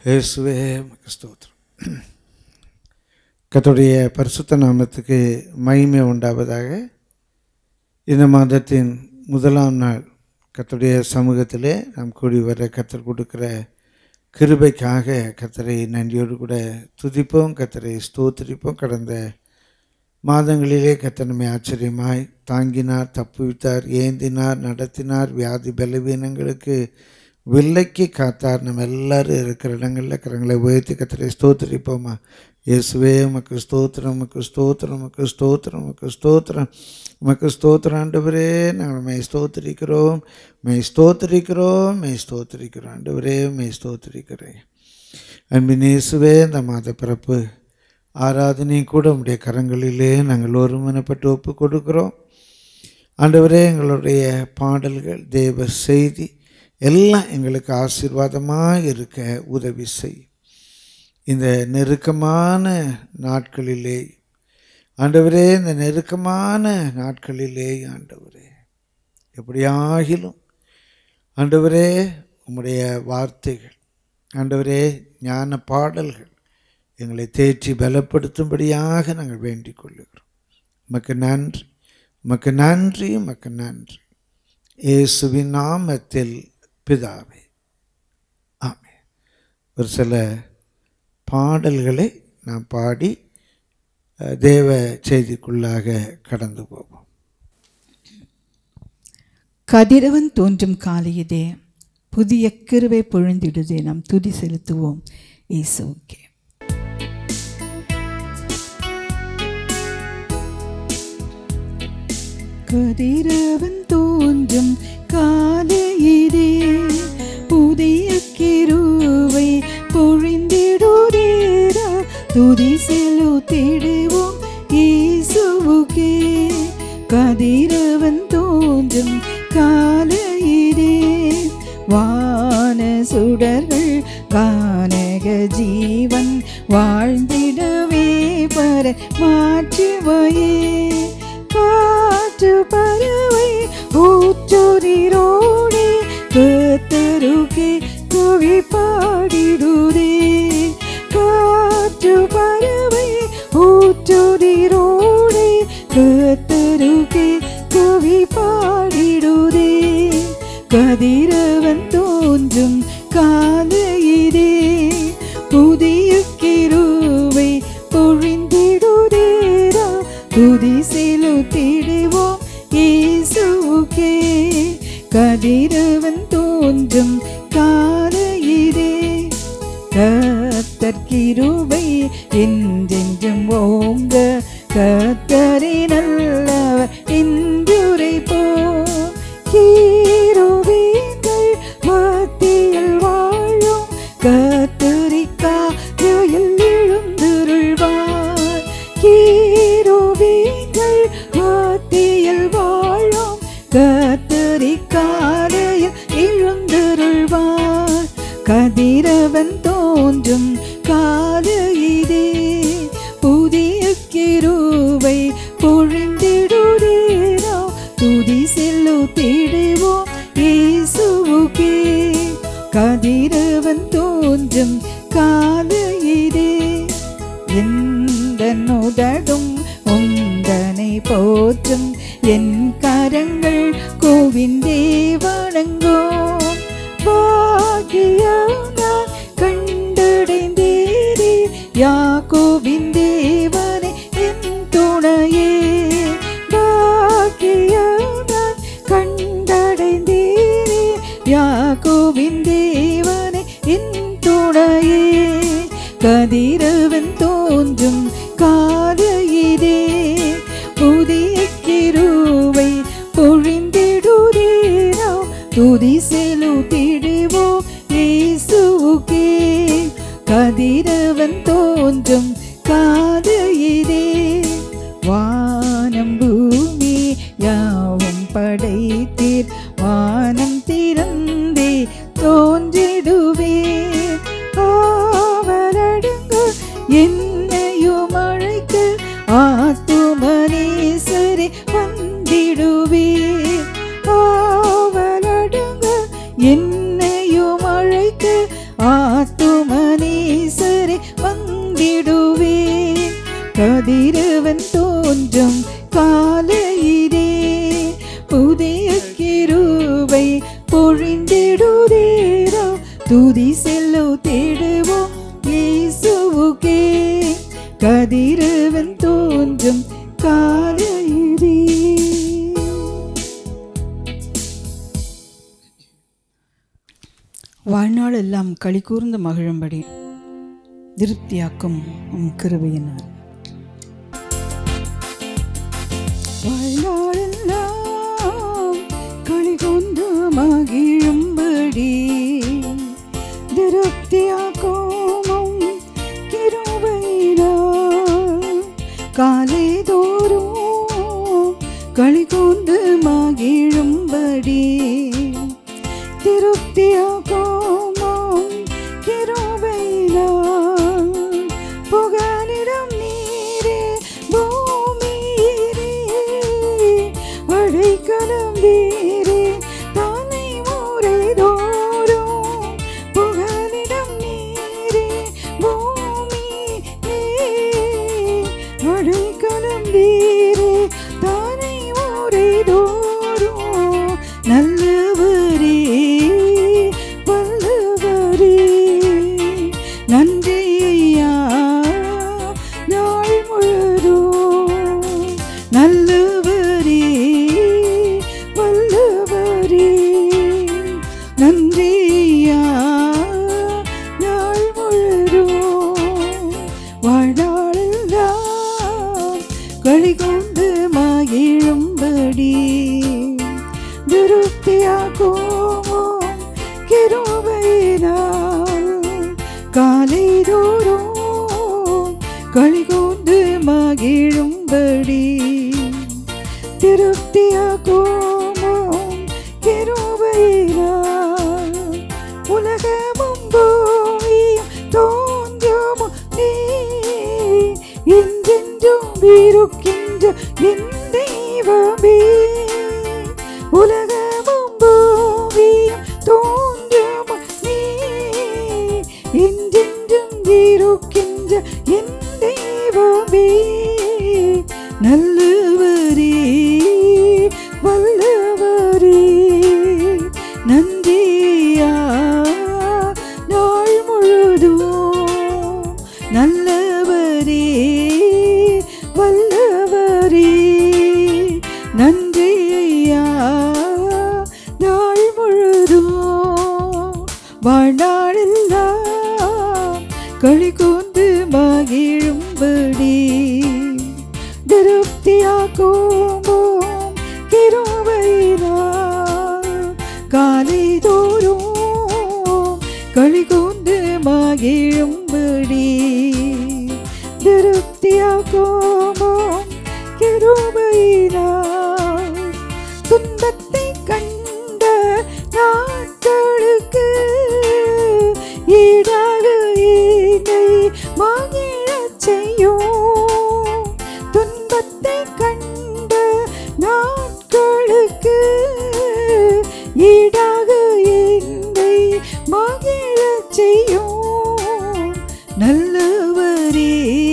இயேசுவே உமக்கு ஸ்தோத்திரம் கர்த்தருடைய பரிசுத்த நாமத்துக்கு மகிமை உண்டாவதாக இந்த மாதத்தின் முதலாம் நாள் கர்த்தருடைய சமூகத்திலே நாம் கூடி வர கர்த்தர் கொடுக்கிற கிருபைக்காக கர்த்தரை நன்றியோடு கூட துதிப்போம் கர்த்தரை ஸ்தோத்திரிப்போம் கடந்த மாதங்களிலே கர்த்தர் நம்மை ஆச்சரியமாய் தாங்கினார் தப்புவித்தார் ஏந்தினார் நடத்தினார் வியாதி பலவீனங்களுக்கு வில்லைக்கு காத்தார் நம்ம எல்லாரும் இருக்கிற இடங்களில் கரங்களை உயர்த்தி கத்தரை ஸ்தோத்திரிப்போமா இயேசுவே உமக்கு ஸ்தோத்திரம் உமக்கு ஸ்தோத்திரம் உமக்கு ஸ்தோத்திரம் உமக்கு ஸ்தோத்திரம் உமக்கு ஸ்தோத்திரம் ஆண்டவரே நாங்கள் மெய் ஸ்தோத்திரிக்கிறோம் மெய் ஸ்தோத்திரிக்கிறோம் மெய் ஸ்தோத்திரிக்கிறோம் ஆண்டவரே மெய் ஸ்தோத்திரிக்கிறேன் அன்பின் இயேசுவே இந்த மாத பிறப்பு ஆராதனை கூட உடைய கரங்களிலே நாங்கள் ஒருமனப்பட்டு ஒப்பு கொடுக்கிறோம் ஆண்டவரே எங்களுடைய பாடல்கள் தேவ செய்தி எல்லாம் எங்களுக்கு ஆசீர்வாதமாக இருக்க உதவி செய் இந்த நெருக்கமான நாட்களிலே ஆண்டவரே இந்த நெருக்கமான நாட்களிலே ஆண்டவரே எப்படியாகிலும் ஆண்டவரே உம்முடைய வார்த்தைகள் ஆண்டவரே ஞான பாடல்கள் எங்களை தேற்றி பலப்படுத்தும்படியாக நாங்கள் வேண்டிக் கொள்ளுகிறோம் உமக்கு நன்றி உமக்கு நன்றி உமக்கு நன்றி இயேசுவின் நாமத்தில் பிதாவே ஆமே ஒரு சில பாடல்களை நாம் பாடி அஹ், தேவ செய்திக்குள்ளாக கடந்து போவோம் கதிரவன் தோன்றும் காலையிலே புதிய கிருவை பொழிந்திடுதே நாம் துதி செலுத்துவோம் இயேசுவுக்கே கதிரவன் தோன்றும் காலையிலே புதிய கிருவை பொழிந்திடுதேரா துதி செலுத்திடுவோம் இயேசுவுக்கே கதிரவன் தோன்றும் காலையிலே வான சுடர்கள் கானக ஜீவன் வாழ்ந்திடவே பர மாற்றுவையே காற்று பறவை ஊற்றோரோடே கத்தருகே கவி பாடிடுதே காற்று பறவை ஊற்றோரோடே கத்தருகே கவி பாடிடுதே கதிரவன் தோன்றும் காலையிலே புதிய கிருவை பொழிந்திடுதேரா துதி செலுத்திடுவோம் இயேசுவுக்கே கதிரவன் தோன்றும் காலையிலே கத்தர் கிருபை என்றென்றும் ஓங்க கத்தரே நல்லவர் என்றுரைப்போ கீரோவீங்கள் மத்தியில் வாழும் கத்தரிக்காயில் எழுந்திருள்வார் கீரோவீங்கள் மத்தியில் வாழும் கத்தரிக்காலையில் எழுந்திருள்வார் கதிரவன் தோன்றும் காலையிலே புதிய கிருவை பொழிந்திடுதேரா துதி செலுத்திடுவோம் இயேசுவுக்கே கதிரவன் தோன்றும் காலையிலே எந்த நுதடும் உந்தனை போற்றும் என் கரங்கள் கோவிந்தே வணங்கும் பாக்கியம் நான் கண்டடைந்தேரே யாக்கோவின் தேவனே என் துணையே பாக்கியம் நான் கண்டடைந்தேரே யாக்கோவின் தேவனே என் துணையே கதிரவன் தோன்றும் காலையிலே புதிய கிருவை பொழிந்திடுதேரா துதி செலுத்திடுவோம் இயேசுவுக்கே கதிரவன் தோன்றும் காலையிலே வானம் பூமி யாவும் படைத்தீர் வானம் திறந்தே தோன்றிடுவேன் ஆவலடுங்க என்னையும் அழைக்க ஆத்துமனேசரே வந்திடுவேன் ஆவலடுங்க என்னையும் அழைக்க ஆத்துமனே பொழிந்திடுவேன் கதிரவன் தோன்றும் காலையிலே புதிய கிருபை பொழிந்திடுதேரா துதி செல்லோ தேடுவோம் இயேசுவுக்கே கதிரவன் தோன்றும் காலையிலே வாழ்நாளெல்லாம் களி கூர்ந்து மகிழும்படி திருப்தியாக்கும் உம் கிருபையினார் வாழ்நாளெல்லாம் களி கொண்டு மகிழும்படி திருப்தியாக்கும் உம் கிருபையினார் காலை தோறும் களி கொண்டு மகிழும்படி திருப்தியாகும் கிருபையினால் புகலிடம் நீரே பூமீரே அழைக்கலம் வீரே தானை முறை தோறும் புகலிடம் நீரே பூமீரே அழைக்கலம் வீரே தானை முறை தோறும் நல்லவரே வல்லவரே நன்றி ஐயா நாள் முழுதும் நல்லவரே வல்லவரே நன்றி ஐயா நாள் முழுதும் வாழ்நாளெல்லாம் களி கொண்டு மகிழும்படி திருப்தியாக்கும் கிருபையினால் காலை தோறும் களி கொண்டு மகிழும்படி திருப்தியாக்கும் கிருபையினால் உலகமும் பூமியும் தோன்றும் நீ என்றென்றும் இருக்கின்ற என் தெய்வமே உலகமும் பூமியும் தோன்றும் நீ என்றென்றும் இருக்கின்ற என் தெய்வமே நல்லவரே வல்லவரே நன்றியா நாள் முழுதும் நல்லவரே வல்லவரே நன்றியா நாள் முழுதும் வாழ்நாளெல்லாம் களி கொண்டு மகிழும்படி திருப்தியாக்கும் கிருபையினால் காலை தோறும் களி கொண்டு மகிழும்படி திருப்தியாக்கும் கிருபையினால் துன்பத்தை கண்ட நாட்களுக்கு ஈடாக என்னை மகிழச் செய்யும் துன்பத்தை கண்ட நாட்களுக்கு ஈடாக என்னை மகிழச் செய்யும் நல்லவரே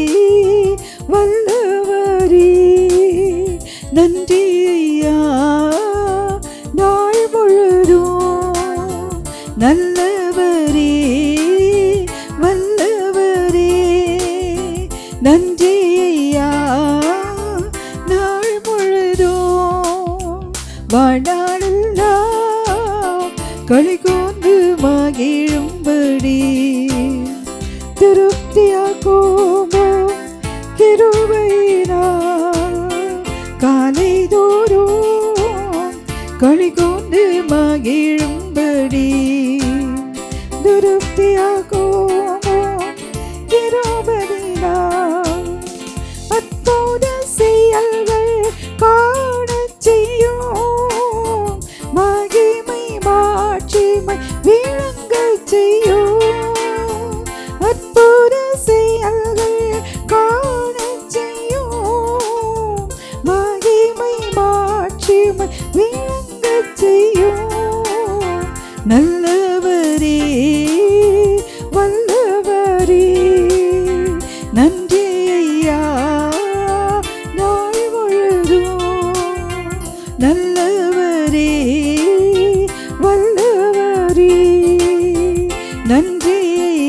வல்லவரே நன்றி ஐயா நாள் முழுதும் நல்லவரே வல்லவரே நன்றி ஐயா நாள் முழுதும் வாழ்நாளெல்லாம் களி கொண்டு மகிழும்படி திருப்தியா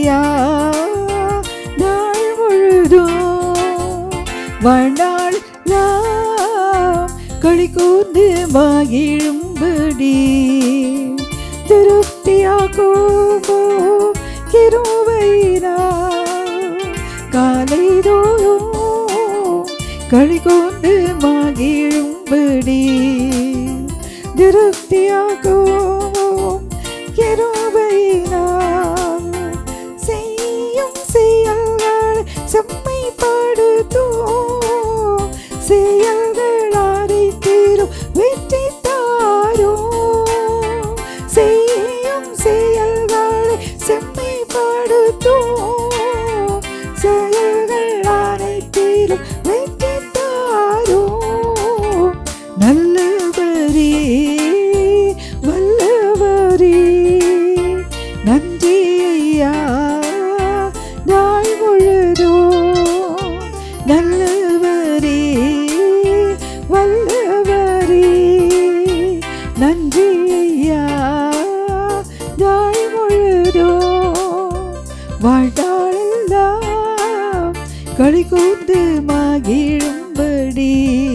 நன்றியா நாள் முழுதும் வாழ்நாள் களி கூர்ந்து மகிழும்படி திருப்தியாகோமோ கிருபையினா காலை தோறும் களி கொண்டு மகிழும்படி திருப்தியாகவும் கிருபையினால் செய்யும் செயல்கள் செம்மைப்படுத்தும் செயல்கள் அனைத்திலும் வெற்றி தாரும் செய்யும் செயல்களை செம்மைப்படுத்தும் செயல்கள் அனைத்திலும் வெற்றி தாரும் நல்லவரே வல்லவரே நன்றி ஐயா நாள் முழுதும் நல்லவரே வல்லவரே நன்றி ஐயா நாள் முழுதும் வாழ்நாளெல்லாம் களி கூர்ந்து மகிழும்படி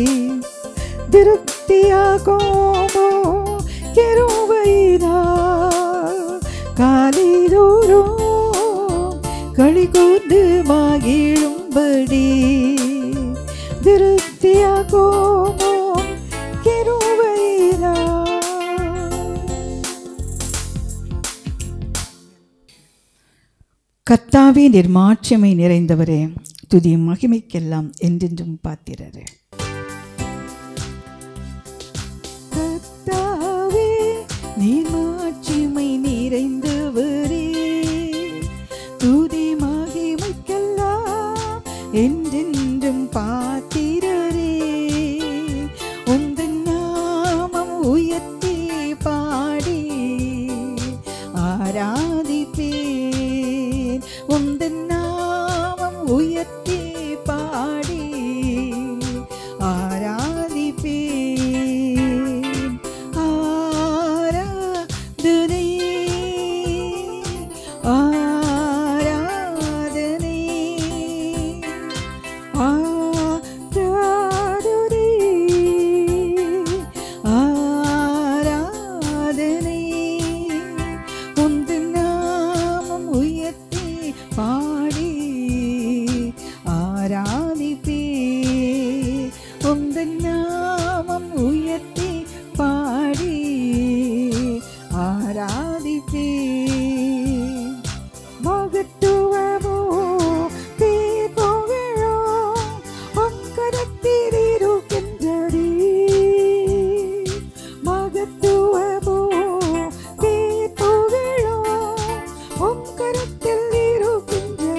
திருப்தியாகோமோ கிருபையினா காலிதோறும் களி கூர்ந்து மகிழும்படி திருப்தியாகோமோ கிருபையினா கத்தாவே நிர்மாட்சிமை நிறைந்தவரே துதி மகிமைக்கெல்லாம் என்றென்றும் பாத்திரரே கத்தாவே நீர்மாட்சிமை நிறைந்தவரே துதி மகிமைக்கெல்லாம் என்றென்றும் பாத்திரரே உந்தன் நாமம் உயர்த்தி பாடி ஆராதிப்பேன் உந்தன் நாமம் உயர்த்தி பாடி ஆராதிப்பேன் ஆராதனை ஆராதனை ஆராதனை ஆராதனை உந்தன் நாமம் உயர்த்தி பாடி ஆராதிப்பே உந்தன் நாமம் உயர்த்தி பாடி ஆராதிப்பே மகத்துவமோ பேர் புகழோ உன் கரத்தில் இருக்கின்றதே மகத்துவமோ பேர் புகழோ உன் கரத்தில் இருக்கின்றதே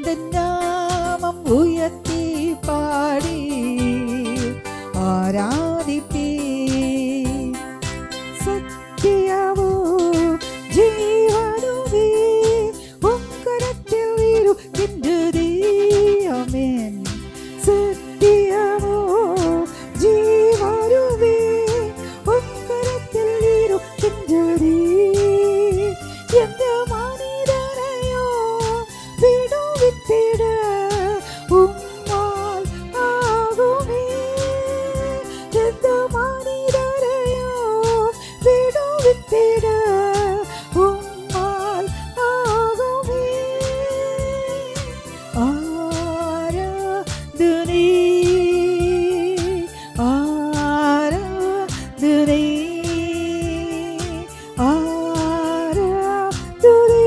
உந்தன் நாமம் உயர்த்தி பாடி ஆராதிப்பே சத்தியவோ ஜீவனுவே உக்கரத்தில் இருக்கின்றதே ஆமென் சத்தியமோ ஜீவனுவே உக்கரத்தில் இருக்கின்றதே எந்த மனிதரையோ விடுவித்திட உம்மால் ஆகுமே எந்த மனிதரையோ விடுவித்திட உம்மால் ஆகுமே ஆராதனை ஆராதனை ஆராதனை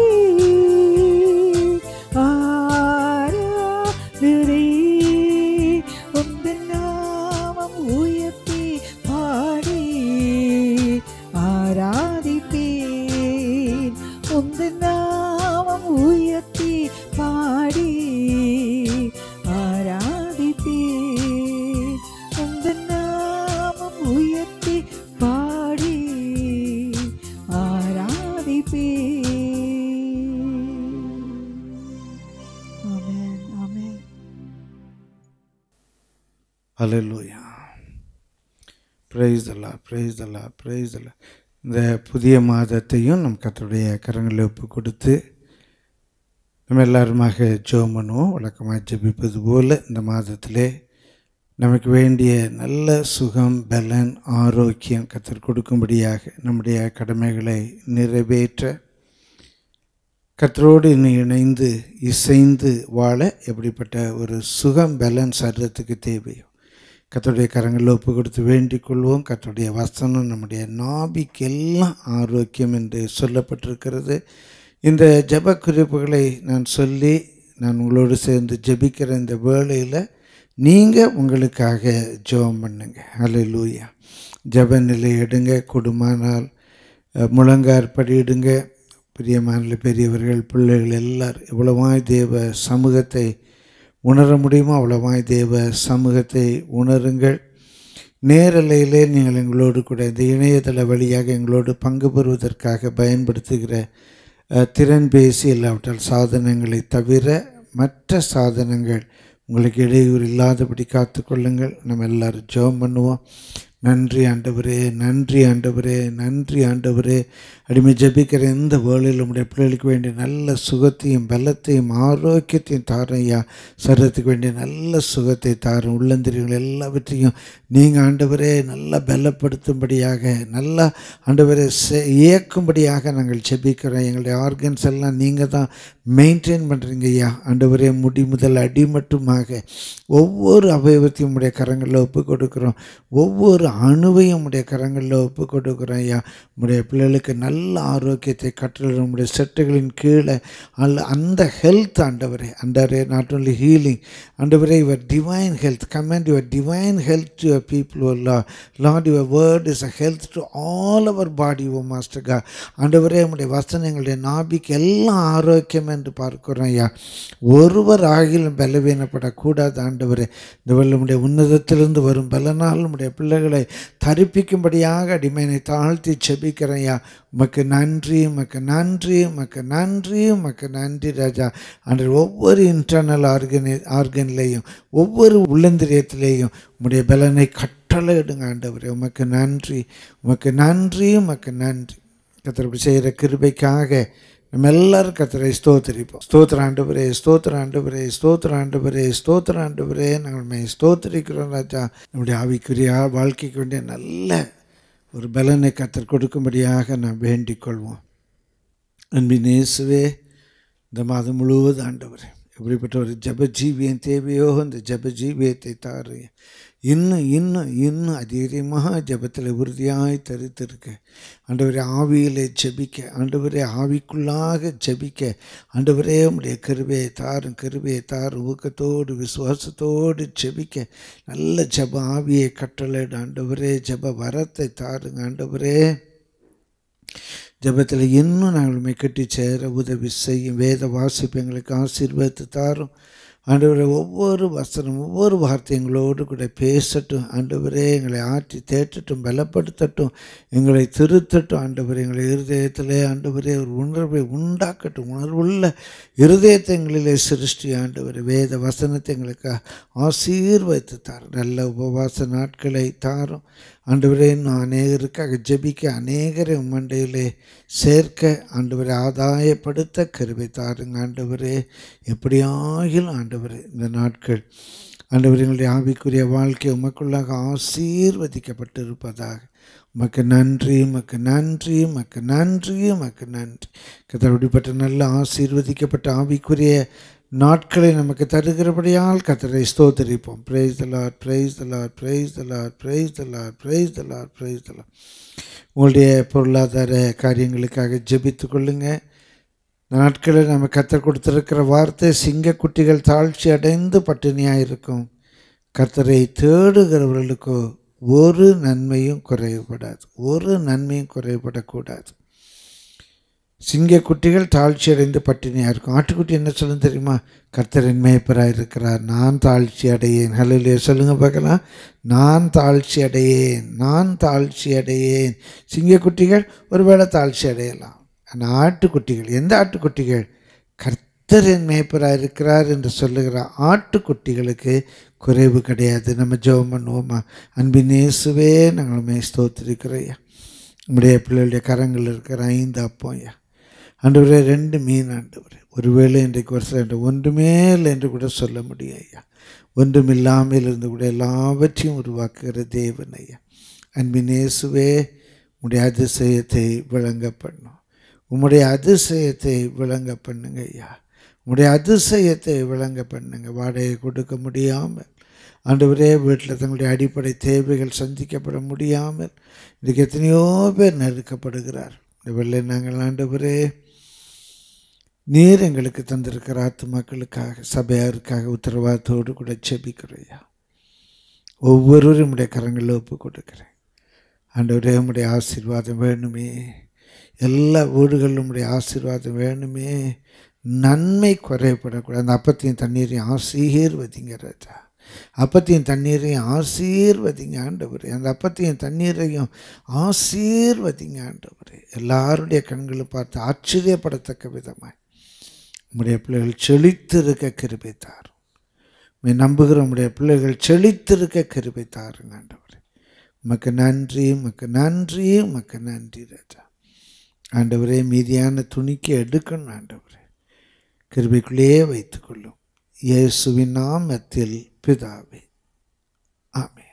ஆராதனை உந்தன் நாமம் உயர்த்தி பாடி ஆராதிப்பேன் உந்தன் நாமம் உயர்த்தி பாடி ஆராதிப்பேன் உந்தன் நாமம் உயர்த்தி பாடி ஆராதிப்பேன் ஆமென் ஆமென் அலலூயா பிரைஸ் அல்லா பிரைஸ் அல்லா பிரைஸ் அல்லா இந்த புதிய மாதத்தையும் நம் கர்த்தருடைய கரங்களில் ஒப்பு கொடுத்து நம்ம எல்லாருமாக ஜெபம் பண்ணுவோம் வழக்கமாக ஜெபிப்பது போல் இந்த மாதத்திலே நமக்கு வேண்டிய நல்ல சுகம் பலன் ஆரோக்கியம் கத்தர் கொடுக்கும்படியாக நம்முடைய கடமைகளை நிறைவேற்ற கர்த்தரோடு இன்னும் இணைந்து இசைந்து வாழ எப்படிப்பட்ட ஒரு சுகம் பலன் சரீரத்துக்கு தேவையோ கர்த்தருடைய கரங்களில் ஒப்பு கொடுத்து வேண்டிக் கொள்வோம் கர்த்தருடைய வசனம் நம்முடைய நாபிக்கெல்லாம் ஆரோக்கியம் என்று சொல்லப்பட்டிருக்கிறது இந்த ஜெப குறிப்புகளை நான் சொல்லி நான் உங்களோடு சேர்ந்து ஜெபிக்கிற இந்த வேளையில் நீங்கள் உங்களுக்காக ஜெபம் பண்ணுங்க ஹalleluya ஜெப நிலை எடுங்க கொடுமானால் அஹ், முழங்கார் படியிடுங்க பிரியமான பெரியவர்கள் பிள்ளைகள் எல்லாரும் எவ்வளவாய் தேவ சமூகத்தை உணர முடியுமோ அவ்வளவாய் தேவ சமூகத்தை உணருங்கள் நேரலையிலே நீங்கள் எங்களோடு கூட இந்த இணையதள வழியாக எங்களோடு பங்கு பெறுவதற்காக பயன்படுத்துகிற அஹ், திறன்பேசி இல்லாவிட்டால் சாதனங்களை தவிர மற்ற சாதனங்கள் உங்களுக்கு இடையூறு இல்லாதபடி காத்துக்கொள்ளுங்கள் நம்ம எல்லாரும் ஜெபம் பண்ணுவோம் நன்றி ஆண்டவரே நன்றி ஆண்டவரே நன்றி ஆண்டவரே அடிமை ஜெபிக்கிற எந்த வேளையில் உடைய பிள்ளைகளுக்கு வேண்டிய நல்ல சுகத்தையும் பலத்தையும் ஆரோக்கியத்தையும் தாரும் ஐயா சரீரத்துக்கு வேண்டிய நல்ல சுகத்தை தாரும் உள்ளந்திரியங்கள் எல்லாவற்றையும் நீங்கள் ஆண்டவரே நல்லா பலப்படுத்தும்படியாக நல்லா ஆண்டவரே செ- இயக்கும்படியாக நாங்கள் ஜெபிக்கிறோம் எங்களுடைய ஆர்கன்ஸ் எல்லாம் நீங்கள் தான் மெயின்டைன் பண்ணுறீங்க ஐயா ஆண்டவரே முடி முதல் அடி மட்டுமாக ஒவ்வொரு அவயவத்தையும் உடைய கரங்களில் ஒப்பு கொடுக்குறோம் ஒவ்வொரு அணுவையும் உடைய கரங்களில் ஒப்பு கொடுக்குறோம் ஐயா உடைய பிள்ளைகளுக்கு நல்ல ஆரோக்கியத்தை கற்றுள்ள உடைய செட்டுகளின் கீழே அல்ல அந்த ஹெல்த் ஆண்டவரே அண்டவரே நாட் only ஹீலிங் ஆண்டவரே your divine health command your divine health to your people oh லா Lord your word is a health to all our body oh master கா ஆண்டவரே உடைய வசனங்களுடைய நாபிக்கு எல்லாம் ஆரோக்கியம் என்று பார்க்கிறோம் ஐயா ஒருவர் ஆகிலும் பலவீனப்படக்கூடாது ஆண்டவரே இந்த வெள்ளமுடைய உன்னதத்திலிருந்து வரும் பலனால் உடைய பிள்ளைகளை தரிப்பிக்கும்படியாக அடிமையை தாழ்த்தி செபிக்கிறேன் ஐயா உமக்கு நன்றி உமக்கு நன்றி உமக்கு நன்றி உமக்கு நன்றி ராஜா அன்று ஒவ்வொரு இன்டர்னல் ஆர்கனி ஆர்கன்லேயும் ஒவ்வொரு உள்ளந்திரியத்திலேயும் உம்முடைய பலனை கட்டளையிடுங்க ஆண்டவரே உமக்கு நன்றி உமக்கு நன்றி உமக்கு நன்றி கத்தர் இப்படி செய்கிற கிருபைக்காக நம்ம எல்லாரும் கத்தரை ஸ்தோத்திரிப்போம் ஸ்தோத்திர ஆண்டவரே ஸ்தோத்திர ஆண்டவரே ஸ்தோத்திர ஆண்டவரே ஸ்தோத்திர ஆண்டவரே நாங்கள் மே ஸ்தோத்திரிக்கிறோம் ராஜா நம்முடைய ஆவிக்குரிய வாழ்க்கைக்கு வேண்டிய நல்ல ஒரு பலனை கத்தர் கொடுக்கும்படியாக நாம் வேண்டிக் கொள்வோம் அன்பின் இயேசுவே இந்த மாதம் முழுவதும் ஆண்டவர் எப்படிப்பட்ட ஒரு ஜப ஜீவியம் தேவையோ அந்த ஜப ஜீவியத்தை தாரு இன்னும் இன்னும் இன்னும் அதிகமாக ஜபத்தில் உறுதியாய் தரித்திருக்க ஆண்டவரே ஆவியிலே ஜெபிக்க ஆண்டவரே ஆவிக்குள்ளாக ஜெபிக்க ஆண்டவரே உடைய கருவையை தாரும் கருவையை தாரும் ஊக்கத்தோடு விசுவாசத்தோடு ஜெபிக்க நல்ல ஜப ஆவியை கட்டளையிட ஆண்டவரே ஜப வரத்தை தாருங்க ஆண்டவரே ஜெபத்தில் இன்னும் நாங்கள் உண்மை கட்டி சேர உதவி செய்யும் வேத வாசிப்பு எங்களுக்கு ஆசீர்வாதத்தை தாரும் ஆண்டவரே ஒவ்வொரு வசனம் ஒவ்வொரு வார்த்தை எங்களோடு கூட பேசட்டும் ஆண்டவரே எங்களை ஆற்றி தேற்றட்டும் பலப்படுத்தட்டும் எங்களை திருத்தட்டும் ஆண்டவரே எங்களை இருதயத்திலே ஆண்டவரே ஒரு உணர்வை உண்டாக்கட்டும் உணர்வுள்ள இருதயத்தை எங்களிலே சிருஷ்டி ஆண்டவரே வேத வசனத்தை எங்களுக்கு ஆசீர்வதித்து தாரும் நல்ல உபவாச நாட்களை தாரும் ஆண்டவரே இன்னும் அநேகருக்காக ஜெபிக்க அநேகரை உம்மண்டையிலே சேர்க்க ஆண்டவரை ஆதாயப்படுத்த கருவை தாருங்க ஆண்டவரே எப்படியாகிலும் ஆண்டவரே இந்த நாட்கள் ஆண்டவர் எங்களுடைய ஆவிக்குரிய வாழ்க்கை உமக்குள்ளாக ஆசீர்வதிக்கப்பட்டிருப்பதாக உமக்கு நன்றி உமக்கு நன்றி உமக்கு நன்றி உமக்கு நன்றி கத்தருடிப்பட்ட நல்ல ஆசீர்வதிக்கப்பட்ட ஆவிக்குரிய நாட்களை நமக்கு தருகிறபடியால் கத்தரை ஸ்தோத்தரிப்போம் praise the Lord praise the Lord praise the Lord praise the Lord praise the Lord praise the Lord உங்களுடைய பொருளாதார காரியங்களுக்காக ஜெபித்து கொள்ளுங்க நாட்களில் நம்ம கத்தர் கொடுத்திருக்கிற வார்த்தை சிங்கக்குட்டிகள் தாழ்ச்சி அடைந்து பட்டினியாக இருக்கும் கத்தரை தேடுகிறவர்களுக்கோ ஒரு நன்மையும் குறைவுபடாது ஒரு நன்மையும் குறைவுபடக்கூடாது சிங்கக்குட்டிகள் தாழ்ச்சி அடைந்து பட்டினியாக இருக்கும் ஆட்டுக்குட்டி என்ன சொல்லும் தெரியுமா கர்த்தரின் மேய்ப்பராக இருக்கிறார் நான் தாழ்ச்சி அடையேன் ஹலோ சொல்லுங்க பார்க்கலாம் நான் தாழ்ச்சி அடையேன் நான் தாழ்ச்சி அடையேன் சிங்கக்குட்டிகள் ஒருவேளை தாழ்ச்சி அடையலாம் ஆனால் ஆட்டுக்குட்டிகள் எந்த ஆட்டுக்குட்டிகள் கர்த்தரின் மேய்ப்பராக இருக்கிறார் என்று சொல்லுகிற ஆட்டுக்குட்டிகளுக்கு குறைவு கிடையாது நம்ம ஜெபம் பண்ணுவோமா அன்பின் இயேசுவே நாங்களுமே ஸ்தோத்திருக்கிறோம் நம்முடைய பிள்ளைகளுடைய கரங்கள் இருக்கிற ஐந்து அப்பம் ஐயா ஆண்டவரே ரெண்டு மீன் ஆண்டவர் ஒருவேளை இன்றைக்கு ஒரு சில ஒன்றுமே இல்லை என்று கூட சொல்ல முடியும் ஐயா ஒன்றும் இல்லாமல் இருந்து கூட எல்லாவற்றையும் உருவாக்குகிற தேவன் ஐயா அன்பின் இயேசுவே உடைய அதிசயத்தை விளங்க பண்ணும் உம்முடைய அதிசயத்தை விளங்க பண்ணுங்க ஐயா உம்முடைய அதிசயத்தை விளங்க பண்ணுங்க வாடகை கொடுக்க முடியாமல் ஆண்டவரே வீட்டில் தங்களுடைய அடிப்படை தேவைகள் சந்திக்கப்பட முடியாமல் இன்றைக்கு எத்தனையோ பேர் நெருக்கப்படுகிறார் இந்த வெள்ளை நாங்கள் ஆண்டவரே நீர் எங்களுக்கு தந்திருக்கிற ஆத்துமாக்களுக்காக சபையாருக்காக உத்தரவாதத்தோடு கூட செபிக்கிறையா ஒவ்வொருவரும் உடைய கரங்களில் ஒப்பு கொடுக்குறேன் ஆண்டவரே உம்முடைய ஆசீர்வாதம் வேணுமே எல்லா வீடுகளிலும் உடைய ஆசீர்வாதம் வேணுமே நன்மை குறைபடக்கூடாது அந்த அப்பத்தையும் தண்ணீரையும் ஆசீர்வதிங்க ராஜா அப்பத்தையும் தண்ணீரையும் ஆசீர்வதிங்க ஆண்டவர் அந்த அப்பத்தையும் தண்ணீரையும் ஆசீர்வதிங்க ஆண்டவர் எல்லாருடைய கண்களும் பார்த்து ஆச்சரியப்படத்தக்க விதமாய் உம்முடைய பிள்ளைகள் செழித்திருக்க கிருபை தாரும் உம்மை நம்புகிற உம்முடைய பிள்ளைகள் செழித்திருக்க கிருபை தாருங்க ஆண்டவர் உமக்கு நன்றி உமக்கு நன்றி உமக்கு நன்றி ராஜா ஆண்டவரே மீதியான துணிக்கு எடுக்கணும் ஆண்டவரே கிருபைக்குள்ளேயே வைத்துக்கொள்ளும் இயேசுவின் நாமத்தில் பிதாவே ஆமென்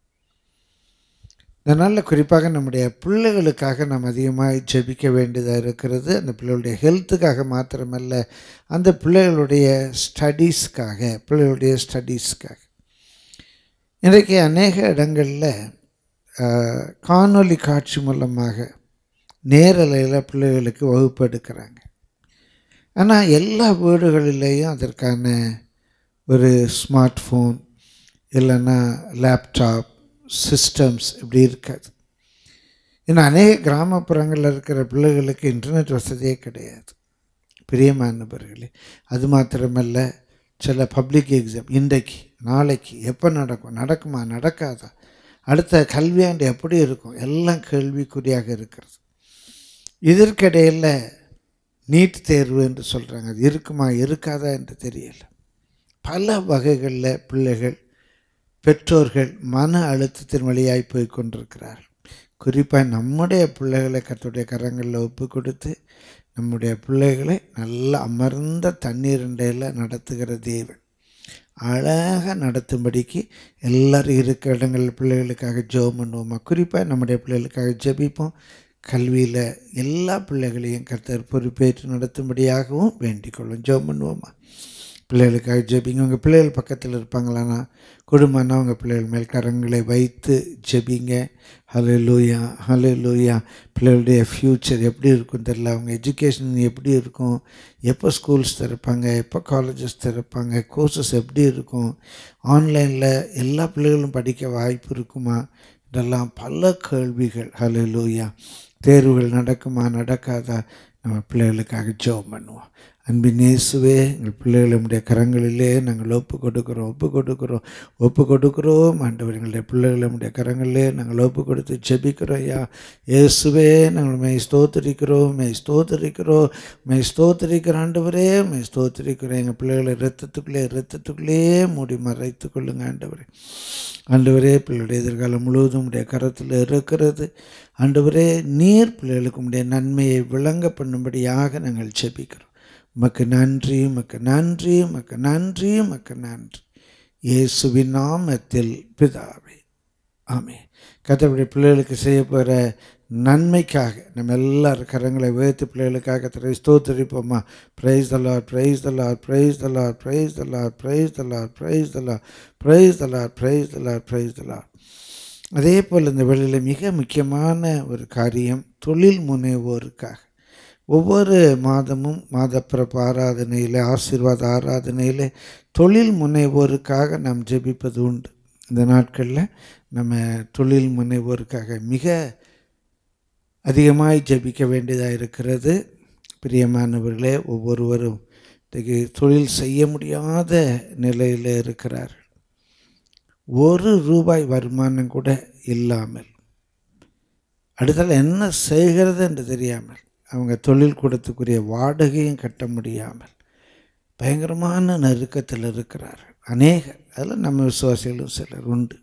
இந்த நாளில் குறிப்பாக நம்முடைய பிள்ளைகளுக்காக நாம் அதிகமாக ஜெபிக்க வேண்டியதாக இருக்கிறது அந்த பிள்ளைகளுடைய ஹெல்த்துக்காக மாத்திரமல்ல அந்த பிள்ளைகளுடைய ஸ்டடீஸ்க்காக பிள்ளைகளுடைய ஸ்டடீஸ்க்காக இன்றைக்கு அநேக இடங்களில் ஆஹ், காணொளி காட்சி மூலமாக நேரலையில் பிள்ளைகளுக்கு வகுப்பு எடுக்கிறாங்க ஆனால் எல்லா வீடுகளிலேயும் அதற்கான ஒரு ஸ்மார்ட் ஃபோன் இல்லைன்னா லேப்டாப் சிஸ்டம்ஸ் இப்படி இருக்காது ஏன்னா அநேக கிராமப்புறங்களில் இருக்கிற பிள்ளைகளுக்கு இன்டர்நெட் வசதியே கிடையாது பிரியமானவர்களே அது மாத்திரமல்ல சில பப்ளிக் எக்ஸாம் இன்றைக்கு நாளைக்கு எப்போ நடக்கும் நடக்குமா நடக்காதா அடுத்த கல்வியாண்டு எப்படி இருக்கும் எல்லாம் கேள்விக்குறியாக இருக்கிறது இதற்கிடையில் நீட் தேர்வு என்று சொல்கிறாங்க அது இருக்குமா இருக்காதா என்று தெரியல பல வகைகளில் பிள்ளைகள் பெற்றோர்கள் மன அழுத்தத்தின் வழியாய் போய் கொண்டிருக்கிறார்கள் குறிப்பாக நம்முடைய பிள்ளைகளை கர்த்தருடைய கரங்களில் ஒப்பு கொடுத்து நம்முடைய பிள்ளைகளை நல்ல அமர்ந்த தண்ணீரண்டையில் நடத்துகிற தேவன் அழகாக நடத்தும்படிக்கு எல்லாரும் இருக்கிற இடங்களில் பிள்ளைகளுக்காக ஜெபம் பண்ணுவோமா குறிப்பாக நம்முடைய பிள்ளைகளுக்காக ஜெபிப்போம் கல்வியில் எல்லா பிள்ளைகளையும் கர்த்தர் பொறுப்பேற்று நடத்தும்படியாகவும் வேண்டிக் கொள்ளும் ஜெபம் பண்ணுவோமா பிள்ளைகளுக்காக ஜெபிங்க உங்கள் பிள்ளைகள் பக்கத்தில் இருப்பாங்களான்னா குடும்பம்னா உங்கள் பிள்ளைகள் மேல் கரங்களை வைத்து ஜெபிங்க ஹலோ லூயா ஹலோ லூயா பிள்ளைகளுடைய ஃப்யூச்சர் எப்படி இருக்கும் தெரில அவங்க எஜுகேஷன் எப்படி இருக்கும் எப்போ ஸ்கூல்ஸ் திறப்பாங்க எப்போ காலேஜஸ் திறப்பாங்க கோர்சஸ் எப்படி இருக்கும் ஆன்லைனில் எல்லா பிள்ளைகளும் படிக்க வாய்ப்பு இருக்குமா இதெல்லாம் பல கேள்விகள் ஹலோ லூயா தேர்வுகள் நடக்குமா நடக்காதா நம்ம பிள்ளைகளுக்காக ஜெபம் பண்ணுவோம் அன்பின் இயேசுவே எங்கள் பிள்ளைகளை நம்முடைய கரங்களிலே நாங்கள் ஒப்பு கொடுக்குறோம் ஒப்பு கொடுக்குறோம் ஒப்பு கொடுக்குறோம் ஆண்டவர் எங்களுடைய பிள்ளைகளை நம்முடைய கரங்களிலே நாங்கள் ஒப்பு கொடுத்து ஜெபிக்கிறோம் ஐயா இயேசுவே நாங்கள் மெய் ஸ்தோத்தரிக்கிறோம் மெய் ஸ்தோத்தரிக்கிறோம் மெய் ஸ்தோத்தரிக்கிற ஆண்டவரே மெய் ஸ்தோத்தரிக்கிறோம் எங்கள் பிள்ளைகளை ரத்தத்துக்குள்ளே ரத்தத்துக்குள்ளே மூடி மறைத்து கொள்ளுங்க ஆண்டவரே ஆண்டவரே பிள்ளையுடைய எதிர்காலம் முழுவதும் உடைய கரத்தில் இருக்கிறது ஆண்டவரே நீர் பிள்ளைகளுக்கு உடைய நன்மையை விளங்க பண்ணும்படியாக நாங்கள் ஜெபிக்கிறோம் உமக்கு நன்றி உமக்கு நன்றி உமக்கு நன்றி உமக்கு நன்றி இயேசுவின் நாமத்தில் பிதாவே ஆமே கத்தபடி பிள்ளைகளுக்கு செய்ய போகிற நன்மைக்காக நம்ம எல்லாரும் கரங்களை உயர்த்தி பிள்ளைகளுக்காக திரை ஸ்தோத்தரிப்போமா praise the Lord praise the Lord praise the Lord praise the Lord praise the Lord praise the Lord praise the Lord praise the Lord praise the Lord அதே போல் இந்த வேளையில் மிக முக்கியமான ஒரு காரியம் தொழில் முனைவோருக்காக ஒவ்வொரு மாதமும் மாதப்பிறப்பு ஆராதனையில் ஆசீர்வாத ஆராதனையில் தொழில் முனைவோருக்காக நாம் ஜெபிப்பது உண்டு இந்த நாட்களில் நம்ம தொழில் முனைவோருக்காக மிக அதிகமாய் ஜெபிக்க வேண்டியதாக இருக்கிறது பிரியமானவர்களே ஒவ்வொருவரும் இன்றைக்கு தொழில் செய்ய முடியாத நிலையில் இருக்கிறார் ஒரு ரூபாய் வருமானம் கூட இல்லாமல் அடுத்தால் என்ன செய்கிறது என்று தெரியாமல் அவங்க தொழில் கூடத்துக்குரிய வாடகையும் கட்ட முடியாமல் பயங்கரமான நெருக்கத்தில் இருக்கிறார்கள் அநேகர் அதில் நம்ம விசுவாசிகளும் சிலர் உண்டு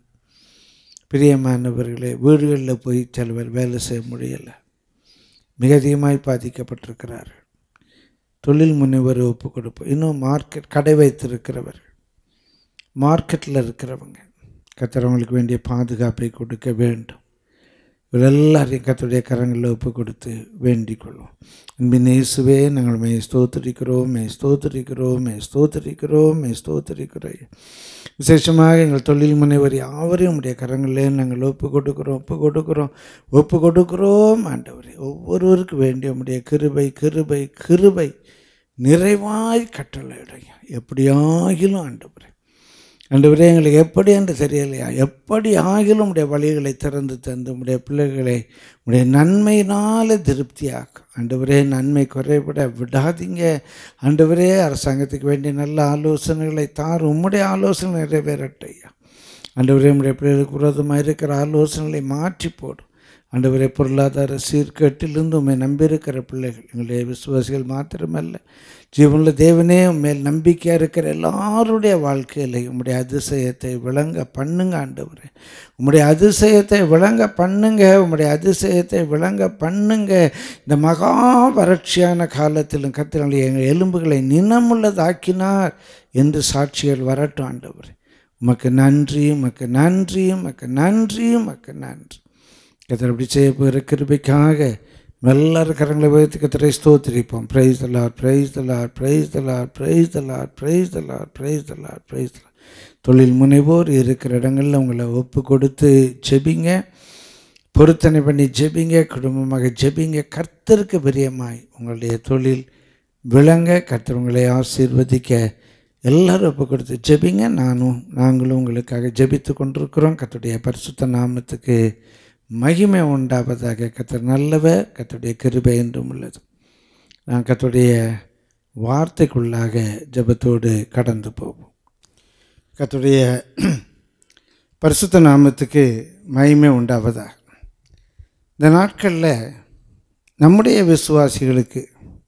பிரியமானவர்களே வீடுகளில் போய் சிலவர் வேலை செய்ய முடியலை மிக அதிகமாய் பாதிக்கப்பட்டிருக்கிறார்கள் தொழில் முனைவர் ஒப்பு கொடுப்போம் இன்னும் மார்க்கெட் கடை வைத்திருக்கிறவர்கள் மார்க்கெட்டில் இருக்கிறவங்க கத்துறவங்களுக்கு வேண்டிய பாதுகாப்பை கொடுக்க வேண்டும் இவர் எல்லாரையும் கத்துடைய கரங்களில் ஒப்பு கொடுத்து வேண்டிக் கொள்வோம் அன்பின் இயேசுவே நாங்கள் மே ஸ்தோத்தரிக்கிறோம் மே ஸ்தோத்தரிக்கிறோம் மே ஸ்தோத்தரிக்கிறோம் மே ஸ்தோத்தரிக்கிறோம் விசேஷமாக எங்கள் தொழில் முனைவர் யாவரையும் உடைய கரங்களிலே நாங்கள் ஒப்பு கொடுக்குறோம் ஒப்பு கொடுக்குறோம் ஒப்பு கொடுக்குறோம் ஆண்டவரே ஒவ்வொருவருக்கு வேண்டிய உடைய கிருபை கிருபை கிருபை நிறைவாய் கட்டளையிடையும் எப்படியாகிலும் ஆண்டவரே ஆண்டவரே எங்களுக்கு எப்படி என்று தெரியலையா எப்படி ஆகிலும் உடைய வழிகளை திறந்து தந்து உடைய பிள்ளைகளை உடைய நன்மையினால் திருப்தியாக்கும் ஆண்டவரே நன்மை குறைபட விடாதீங்க ஆண்டவரே அரசாங்கத்துக்கு வேண்டிய நல்ல ஆலோசனைகளை தார் உம்முடைய ஆலோசனை நிறைவேறட்டையா ஆண்டவரே உடைய பிள்ளைகளுக்கு விரோதமாக இருக்கிற ஆலோசனைகளை மாற்றி போடும் ஆண்டவரே பொருளாதார சீர்கேட்டிலிருந்து உண்மை நம்பியிருக்கிற பிள்ளைகள் எங்களுடைய விசுவாசிகள் மாத்திரமல்ல ஜீவனில் தேவனே மேல் நம்பிக்கையாக இருக்கிற எல்லாருடைய வாழ்க்கையில் உம்முடைய அதிசயத்தை விளங்க பண்ணுங்க ஆண்டவரே உம்முடைய அதிசயத்தை விளங்க பண்ணுங்க உம்முடைய அதிசயத்தை விளங்க பண்ணுங்க இந்த மகா வறட்சியான காலத்திலும் கத்தினுடைய எங்கள் எலும்புகளை நினமுள்ளதாக்கினார் என்று சாட்சிகள் வரட்டும் ஆண்டவரே உமக்கு நன்றி உமக்கு நன்றி உமக்கு நன்றி உமக்கு நன்றி கத்தர் அப்படி செய்ய போகிற கிருபைக்காக எல்லாரும் கரங்களை வைத்து கத்தரை ஸ்தோத்திரிப்போம் praise the Lord praise the Lord praise the Lord praise the Lord praise the Lord praise the Lord praise the Lord தொழில் முனைவோர் இருக்கிற இடங்களில் உங்களை ஒப்பு கொடுத்து ஜெபிங்க பொருத்தனை பண்ணி ஜெபிங்க குடும்பமாக ஜெபிங்க கர்த்தருக்கு பிரியமாய் உங்களுடைய தொழில் விளங்க கர்த்தர் உங்களை ஆசீர்வதிக்க எல்லாரும் ஒப்பு கொடுத்து ஜெபிங்க நானும் நாங்களும் உங்களுக்காக ஜெபித்து கொண்டிருக்கிறோம் கர்த்தருடைய பரிசுத்த நாமத்துக்கு மகிமை உண்டாவதாக கத்தர் நல்லவர் கத்தருடைய கிருபை என்றும் உள்ளது நான் கத்தருடைய வார்த்தைக்குள்ளாக ஜெபத்தோடு கடந்து போவோம் கத்தருடைய பரிசுத்த நாமத்துக்கு மகிமை உண்டாவதாக இந்த நாட்களில் நம்முடைய விசுவாசிகளுக்கு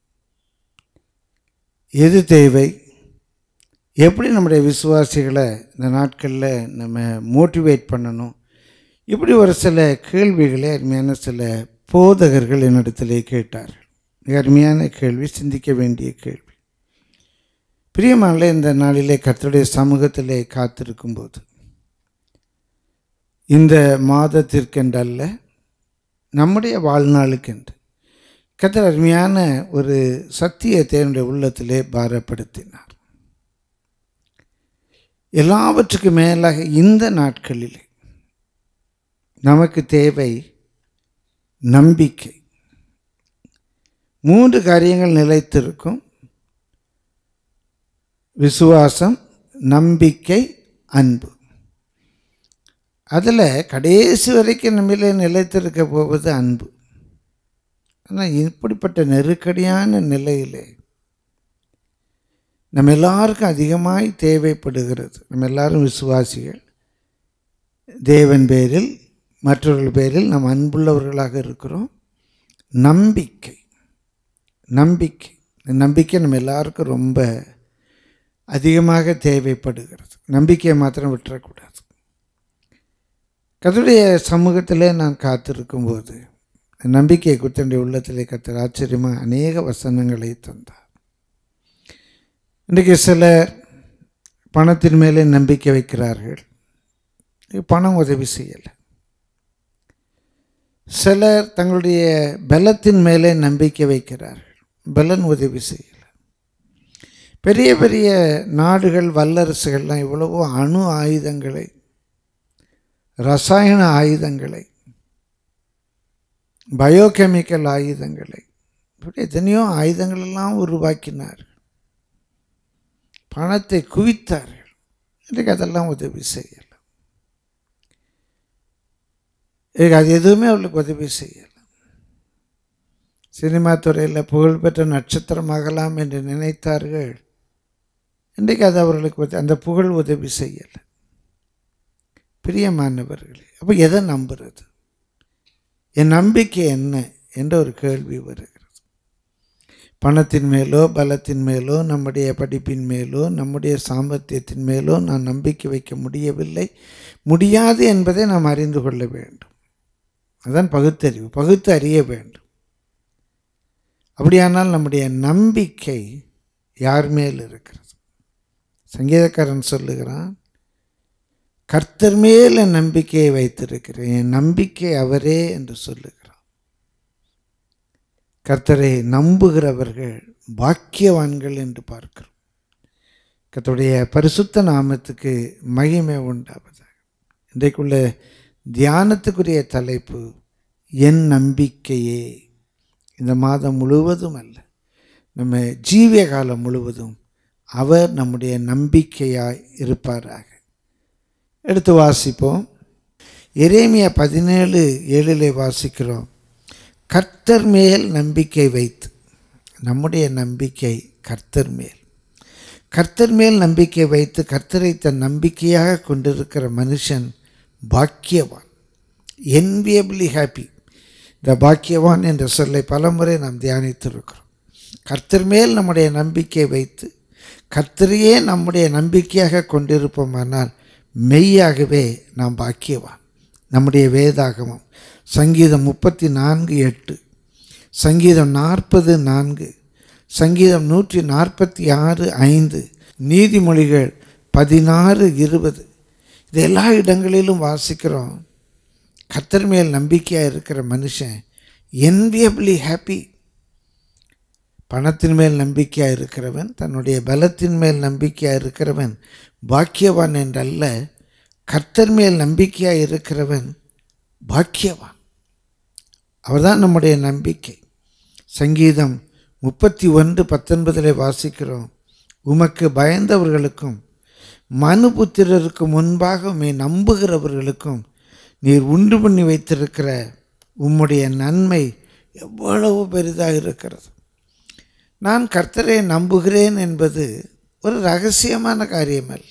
எது தேவை எப்படி நம்முடைய விசுவாசிகளை இந்த நாட்களில் நம்ம மோட்டிவேட் பண்ணணும் இப்படி ஒரு சில கேள்விகளை அருமையான சில போதகர்கள் என்னிடத்திலே கேட்டார்கள் மிக அருமையான கேள்வி சிந்திக்க வேண்டிய கேள்வி பிரியமான இந்த நாளிலே கர்த்தருடைய சமூகத்திலே காத்திருக்கும்போது இந்த மாதத்திற்கென்றல்ல நம்முடைய வாழ்நாளுக்கென்று கர்த்தர் அருமையான ஒரு சத்தியத்தை என்னுடைய உள்ளத்திலே பாரப்படுத்தினார் எல்லாவற்றுக்கும் மேலாக இந்த நாட்களிலே நமக்கு தேவை நம்பிக்கை மூன்று காரியங்கள் நிலைத்திருக்கும் விசுவாசம் நம்பிக்கை அன்பு அதில் கடைசி வரைக்கும் நம்மளே நிலைத்திருக்க போவது அன்பு ஆனால் இப்படிப்பட்ட நெருக்கடியான நிலையிலே நம்ம எல்லாருக்கும் அதிகமாய் தேவைப்படுகிறது நம்ம எல்லாரும் விசுவாசிகள் தேவன் பேரில் மற்றவர்கள் பேரில் நாம் அன்புள்ளவர்களாக இருக்கிறோம் நம்பிக்கை நம்பிக்கை இந்த நம்பிக்கை நம்ம எல்லாருக்கும் ரொம்ப அதிகமாக தேவைப்படுகிறது நம்பிக்கையை மாத்திரம் விட்டுறக்கூடாது கத்துடைய சமூகத்தில் நான் காத்திருக்கும்போது நம்பிக்கையை குறித்த உள்ளத்திலே கத்தர் ஆச்சரியமாக அநேக வசனங்களை தந்தார் இன்றைக்கு சிலர் பணத்தின் மேலே நம்பிக்கை வைக்கிறார்கள் பணம் உதவி செய்யலை சிலர் தங்களுடைய பலத்தின் மேலே நம்பிக்கை வைக்கிறார்கள் பலன் உதவி செய்யலை பெரிய பெரிய நாடுகள் வல்லரசுகள்லாம் இவ்வளவோ அணு ஆயுதங்களை ரசாயன ஆயுதங்களை பயோகெமிக்கல் ஆயுதங்களை இப்படி எத்தனையோ ஆயுதங்கள் எல்லாம் உருவாக்கினார் பணத்தை குவித்தார்கள் இன்றைக்கு அதெல்லாம் உதவி செய்யலை இன்றைக்கு அது எதுவுமே அவளுக்கு உதவி செய்யலை சினிமா துறையில் புகழ்பெற்ற நட்சத்திரமாகலாம் என்று நினைத்தார்கள் இன்றைக்கு அது அவர்களுக்கு உத- அந்த புகழ் உதவி செய்யலை பிரியமானவர்களே அப்போ எதை நம்புறது என் நம்பிக்கை என்ன என்ற ஒரு கேள்வி வருகிறது பணத்தின் மேலோ பலத்தின் மேலோ நம்முடைய படிப்பின் மேலோ நம்முடைய சாமர்த்தியத்தின் மேலோ நான் நம்பிக்கை வைக்க முடியவில்லை முடியாது என்பதை நாம் அறிந்து கொள்ள வேண்டும் அதான் பகுத்தறிவு பகுத்து அறிய வேண்டும் அப்படியானால் நம்முடைய நம்பிக்கை யார் மேல் இருக்கிறது சங்கீதக்காரன் சொல்லுகிறான் கர்த்தர் மேல் என் நம்பிக்கையை வைத்திருக்கிறேன் என் நம்பிக்கை அவரே என்று சொல்லுகிறான் கர்த்தரை நம்புகிறவர்கள் பாக்கியவான்கள் என்று பார்க்கிறோம் கர்த்தருடைய பரிசுத்த நாமத்துக்கு மகிமை உண்டாவதாக இன்றைக்குள்ள தியானத்துக்குரிய தலைப்பு என் நம்பிக்கையே இந்த மாதம் முழுவதும் அல்ல நம்ம ஜீவிய காலம் முழுவதும் அவர் நம்முடைய நம்பிக்கையாய் இருப்பாராக எடுத்து வாசிப்போம் எரேமியா பதினேழு ஏழிலே வாசிக்கிறோம் கர்த்தர் மேல் நம்பிக்கை வைத்து நம்முடைய நம்பிக்கை கர்த்தர் மேல் கர்த்தர் மேல் நம்பிக்கை வைத்து கர்த்தரை தன் நம்பிக்கையாக கொண்டிருக்கிற மனுஷன் பாக்கியவான் enviably ஹாப்பி இந்த பாக்கியவான் என்ற சொல்லை பலமுறை நாம் தியானித்திருக்கிறோம் கர்த்தர் மேல் நம்முடைய நம்பிக்கை வைத்து கர்த்தரையே நம்முடைய நம்பிக்கையாக கொண்டிருப்போமானால் மெய்யாகவே நாம் பாக்கியவான் நம்முடைய வேதாகமம் சங்கீதம் முப்பத்தி நான்கு எட்டு சங்கீதம் நாற்பது நான்கு சங்கீதம் நூற்றி நாற்பத்தி ஆறு ஐந்து நீதிமொழிகள் பதினாறு இருபது இது எல்லா இடங்களிலும் வாசிக்கிறோம் கர்த்தர் மேல் நம்பிக்கையாக இருக்கிற மனுஷன் enviably ஹாப்பி பணத்தின் மேல் நம்பிக்கையாக இருக்கிறவன் தன்னுடைய பலத்தின் மேல் நம்பிக்கையாக இருக்கிறவன் பாக்கியவான் என்றல்ல கர்த்தர் மேல் நம்பிக்கையாக இருக்கிறவன் பாக்கியவான் அவர்தான் நம்முடைய நம்பிக்கை சங்கீதம் முப்பத்தி ஒன்று பத்தொன்பதில் வாசிக்கிறோம் உமக்கு பயந்தவர்களுக்கும் மனுபுத்திரருக்கு முன்பாக உம்மை நம்புகிறவர்களுக்கும் நீர் உண்டு பண்ணி வைத்திருக்கிற உம்முடைய நன்மை எவ்வளவு பெரிதாக இருக்கிறது நான் கர்த்தரை நம்புகிறேன் என்பது ஒரு ரகசியமான காரியம் அல்ல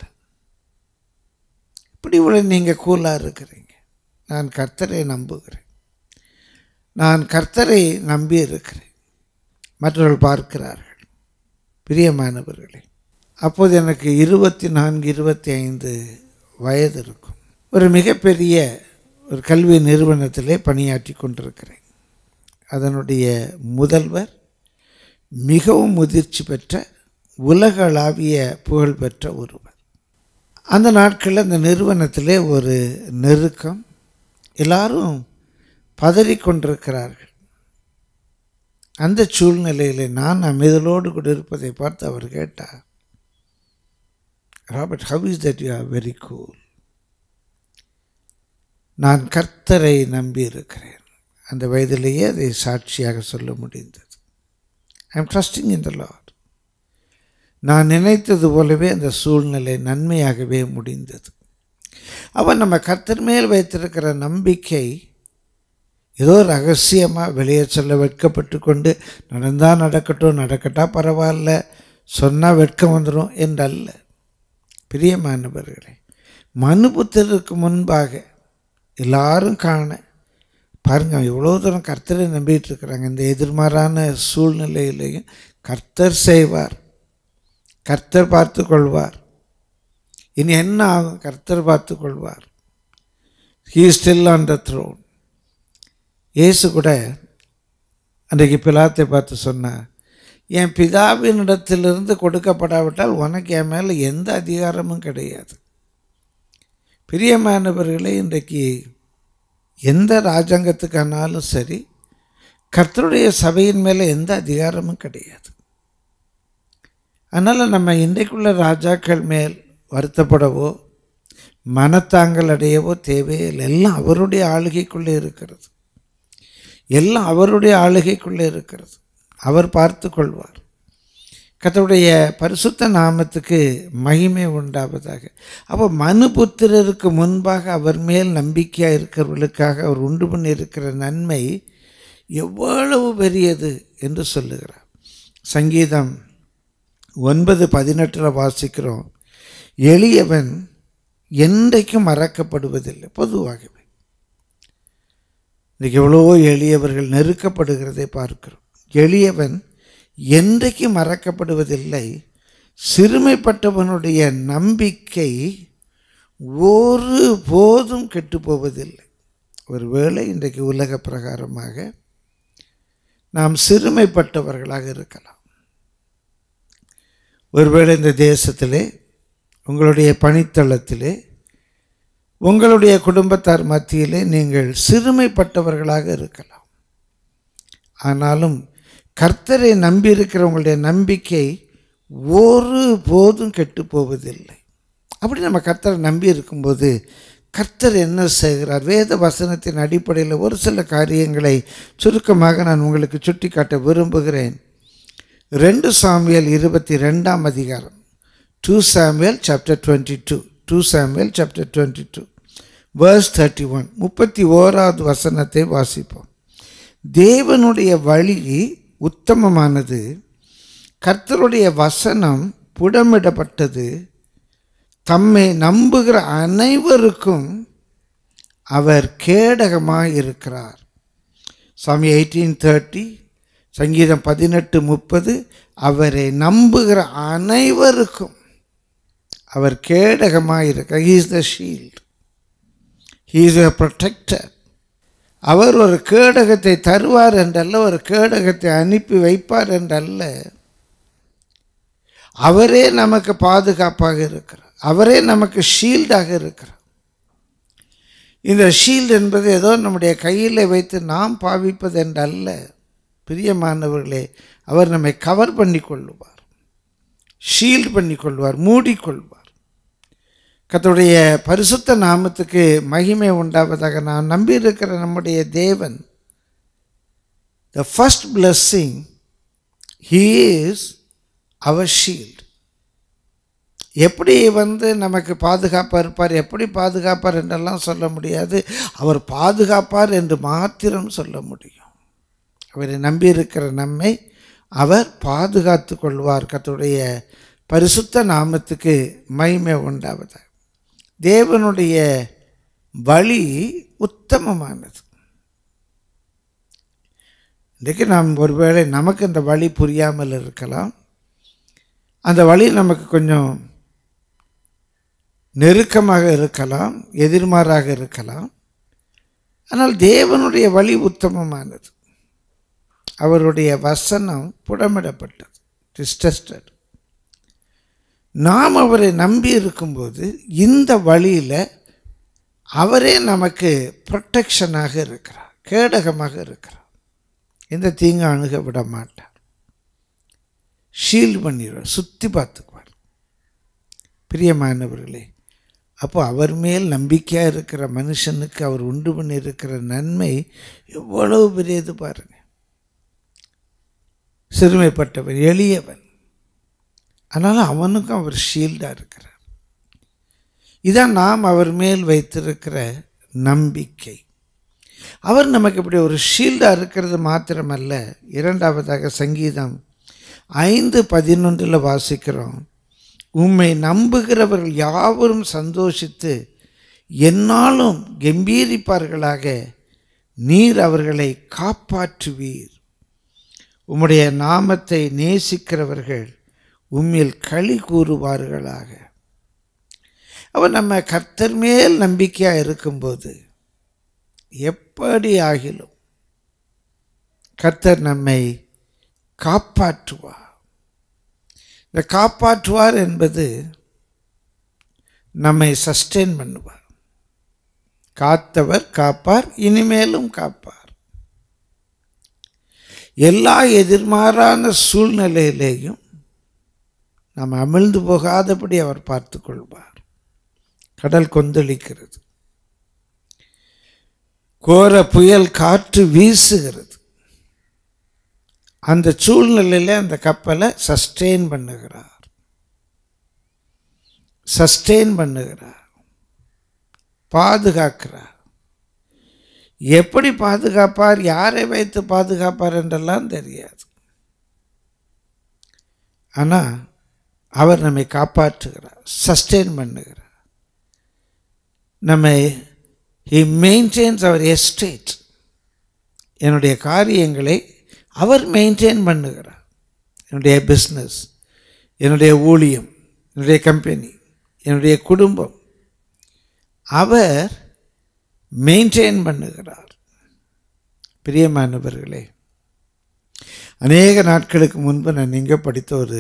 இப்படி இவ்வளோ நீங்கள் கூலாக இருக்கிறீங்க நான் கர்த்தரை நம்புகிறேன் நான் கர்த்தரை நம்பி இருக்கிறேன் மற்றவர்கள் பார்க்கிறார்கள் பிரியமானவர்களே அப்போது எனக்கு இருபத்தி நான்கு இருபத்தி ஐந்து வயது இருக்கும் ஒரு மிகப்பெரிய ஒரு கல்வி நிறுவனத்திலே பணியாற்றி கொண்டிருக்கிறேன் அதனுடைய முதல்வர் மிகவும் முதிர்ச்சி பெற்ற உலகளாவிய புகழ்பெற்ற ஒருவர் அந்த நாட்களில் அந்த நிறுவனத்திலே ஒரு நெருக்கம் எல்லாரும் பதறிக்கொண்டிருக்கிறார்கள் அந்த சூழ்நிலையில் நான் அமைதலோடு கூட இருப்பதை பார்த்து அவர் கேட்டார் Robert how is that you are very cool நான் கர்த்தரை நம்பி இருக்கிறேன் அந்த வயதிலேயே அதை சாட்சியாக சொல்ல முடிந்தது I am trusting in the Lord நான் நினைத்தது போலவே அந்த சூழ்நிலை நன்மையாகவே முடிந்தது அவன் நம்ம கர்த்தர் மேல் வைத்திருக்கிற நம்பிக்கை ஏதோ ரகசியமாக வெளியே சொல்ல வெட்கப்பட்டு கொண்டு நடந்தால் நடக்கட்டும் நடக்கட்டா பரவாயில்ல சொன்னால் வெட்கம் வந்துடும் என்றல்ல பிரியமானவர்களே மனுபுத்தருக்கு முன்பாக எல்லாரும் காண பாருங்க எவ்வளோ தூரம் கர்த்தரை நம்பிட்டு இருக்கிறாங்க இந்த எதிர்மாறான சூழ்நிலையிலையும் கர்த்தர் செய்வார் கர்த்தர் பார்த்து கொள்வார் இனி என்ன ஆகும் கர்த்தர் பார்த்து கொள்வார் he still on the throne இயேசு கூட அன்றைக்கு பிலாத்தை பார்த்து சொன்னார் என் பிதாவினிடத்திலிருந்து கொடுக்கப்படாவிட்டால் உனக்கு என் மேலே எந்த அதிகாரமும் கிடையாது பிரியமானவர்களே இன்றைக்கு எந்த ராஜாங்கத்துக்கானாலும் சரி கர்த்தருடைய சபையின் மேலே எந்த அதிகாரமும் கிடையாது அதனால் நம்ம இன்றைக்குள்ள ராஜாக்கள் மேல் வருத்தப்படவோ மனத்தாங்கல் அடையவோ தேவையில்லை எல்லாம் அவருடைய ஆளுகைக்குள்ளே இருக்கிறது எல்லாம் அவருடைய ஆளுகைக்குள்ளே இருக்கிறது அவர் பார்த்து கொள்வார் கர்த்தருடைய பரிசுத்த நாமத்துக்கு மகிமை உண்டாவதாக அப்போ மனுபுத்திரருக்கு முன்பாக அவர் மேல் நம்பிக்கையாக இருக்கிறவர்களுக்காக அவர் உண்டு பண்ணியிருக்கிற நன்மை எவ்வளவு பெரியது என்று சொல்லுகிறார் சங்கீதம் ஒன்பது பதினெட்டில் வாசிக்கிறோம் எளியவன் என்றைக்கும் மறக்கப்படுவதில்லை பொதுவாகவே இன்றைக்கு எவ்வளவோ எளியவர்கள் நெருக்கப்படுகிறதை பார்க்கிறோம் எளியவன் என்றைக்கு மறக்கப்படுவதில்லை சிறுமைப்பட்டவனுடைய நம்பிக்கை ஒரு போதும் கெட்டு போவதில்லை ஒருவேளை இன்றைக்கு உலக பிரகாரமாக நாம் சிறுமைப்பட்டவர்களாக இருக்கலாம் ஒருவேளை இந்த தேசத்திலே உங்களுடைய பணித்தளத்திலே உங்களுடைய குடும்பத்தார் மத்தியிலே நீங்கள் சிறுமைப்பட்டவர்களாக இருக்கலாம் ஆனாலும் கர்த்தரை நம்பியிருக்கிற உங்களுடைய நம்பிக்கை ஒரு போதும் கெட்டு போவதில்லை அப்படி நம்ம கர்த்தரை நம்பி இருக்கும்போது கர்த்தர் என்ன செய்கிறார் வேத வசனத்தின் அடிப்படையில் ஒரு சில காரியங்களை சுருக்கமாக நான் உங்களுக்கு சுட்டிக்காட்ட விரும்புகிறேன் ரெண்டு சாமியல் இருபத்தி ரெண்டாம் அதிகாரம் two Samuel chapter twenty two two Samuel chapter twenty two verse thirty one முப்பத்தி ஓராவது வசனத்தை வாசிப்போம் தேவனுடைய வழி உத்தமமானது கர்த்தருடைய வசனம் புடமிடப்பட்டது தம்மை நம்புகிற அனைவருக்கும் அவர் கேடகமாக இருக்கிறார் சாமி எயிட்டீன் தேர்ட்டி சங்கீதம் பதினெட்டு முப்பது அவரை நம்புகிற அனைவருக்கும் அவர் கேடகமாக இருக்கிறார் he is the shield he is a protector அவர் ஒரு கேடகத்தை தருவார் என்றல்ல ஒரு கேடகத்தை அனுப்பி வைப்பார் என்றல்ல அவரே நமக்கு பாதுகாப்பாக இருக்கிறார் அவரே நமக்கு ஷீல்டாக இருக்கிறார் இந்த ஷீல்டு என்பது ஏதோ நம்முடைய கையில் வைத்து நாம் பாவிப்பது என்றல்ல பிரியமானவர்களே அவர் நம்மை கவர் பண்ணி கொள்ளுவார் ஷீல்டு பண்ணி கொள்வார் மூடிக்கொள்வார் கர்த்தருடைய பரிசுத்த நாமத்துக்கு மகிமை உண்டாவதாக நான் நம்பியிருக்கிற நம்முடைய தேவன் the first blessing he is அவர் ஷீல்ட் எப்படி வந்து நமக்கு பாதுகாப்பாக இருப்பார் எப்படி பாதுகாப்பார் என்றெல்லாம் சொல்ல முடியாது அவர் பாதுகாப்பார் என்று மாத்திரம் சொல்ல முடியும் அவரை நம்பியிருக்கிற நம்மை அவர் பாதுகாத்து கொள்வார் கர்த்தருடைய பரிசுத்த நாமத்துக்கு மகிமை உண்டாவதாக தேவனுடைய வழி உத்தமமானது இன்றைக்கு நாம் ஒருவேளை நமக்கு இந்த வழி புரியாமல் இருக்கலாம் அந்த வழி நமக்கு கொஞ்சம் நெருக்கமாக இருக்கலாம் எதிர்மாறாக இருக்கலாம் ஆனால் தேவனுடைய வழி உத்தமமானது அவருடைய வசனம் புடமிடப்பட்டது டிஸ்டஸ்டட் நாம் அவரை நம்பி இருக்கும்போது இந்த வழியில் அவரே நமக்கு ப்ரொட்டெக்ஷனாக இருக்கிறார் கேடகமாக இருக்கிறார் எந்த தீங்கு அணுக விட மாட்டார் ஷீல்டு பண்ணிடுவார் சுற்றி பார்த்துக்குவார் பிரியமானவர்களே அப்போ அவர் மேல் நம்பிக்கையாக இருக்கிற மனுஷனுக்கு அவர் உண்டு பண்ணியிருக்கிற நன்மை எவ்வளவு பெரியது பாருங்க சிறுமைப்பட்டவன் எளியவன் அதனால் அவனுக்கும் அவர் ஷீல்டாக இருக்கிறார் இதான் நாம் அவர் மேல் வைத்திருக்கிற நம்பிக்கை அவர் நமக்கு இப்படி ஒரு ஷீல்டாக இருக்கிறது மாத்திரமல்ல இரண்டாவதாக சங்கீதம் ஐந்து பதினொன்றில் வாசிக்கிறோம் உம்மை நம்புகிறவர்கள் யாவரும் சந்தோஷித்து என்னாலும் கம்பீரிப்பார்களாக நீர் அவர்களை காப்பாற்றுவீர் உம்முடைய நாமத்தை நேசிக்கிறவர்கள் உம்மில் களி கூறுவார்களாக அவர் நம்ம கர்த்தர் மேல் நம்பிக்கையாக இருக்கும்போது எப்படி ஆகிலும் கர்த்தர் நம்மை காப்பாற்றுவார் இந்த காப்பாற்றுவார் என்பது நம்மை சஸ்டெயின் பண்ணுவார் காத்தவர் காப்பார் இனிமேலும் காப்பார் எல்லா எதிர்மாறான சூழ்நிலையிலேயும் நாம் அமிழ்ந்து போகாதபடி அவர் பார்த்து கொள்வார் கடல் கொந்தளிக்கிறது கோர புயல் காற்று வீசுகிறது அந்த சூழ்நிலையில் அந்த கப்பலை சஸ்டெயின் பண்ணுகிறார் சஸ்டெயின் பண்ணுகிறார் பாதுகாக்கிறார் எப்படி பாதுகாப்பார் யாரை வைத்து பாதுகாப்பார் என்றெல்லாம் தெரியாது ஆனால் அவர் நம்மை காப்பாற்றுகிறார் சஸ்டெயின் பண்ணுகிறார் நம்மை ஹி மெயின்டைன்ஸ் அவர் எஸ்டேட் என்னுடைய காரியங்களை அவர் மெயின்டைன் பண்ணுகிறார் என்னுடைய பிஸ்னஸ் என்னுடைய ஊழியம் என்னுடைய கம்பெனி என்னுடைய குடும்பம் அவர் மெயின்டைன் பண்ணுகிறார் பிரியமானவர்களே அநேக நாட்களுக்கு முன்பு நான் இங்கே படித்த ஒரு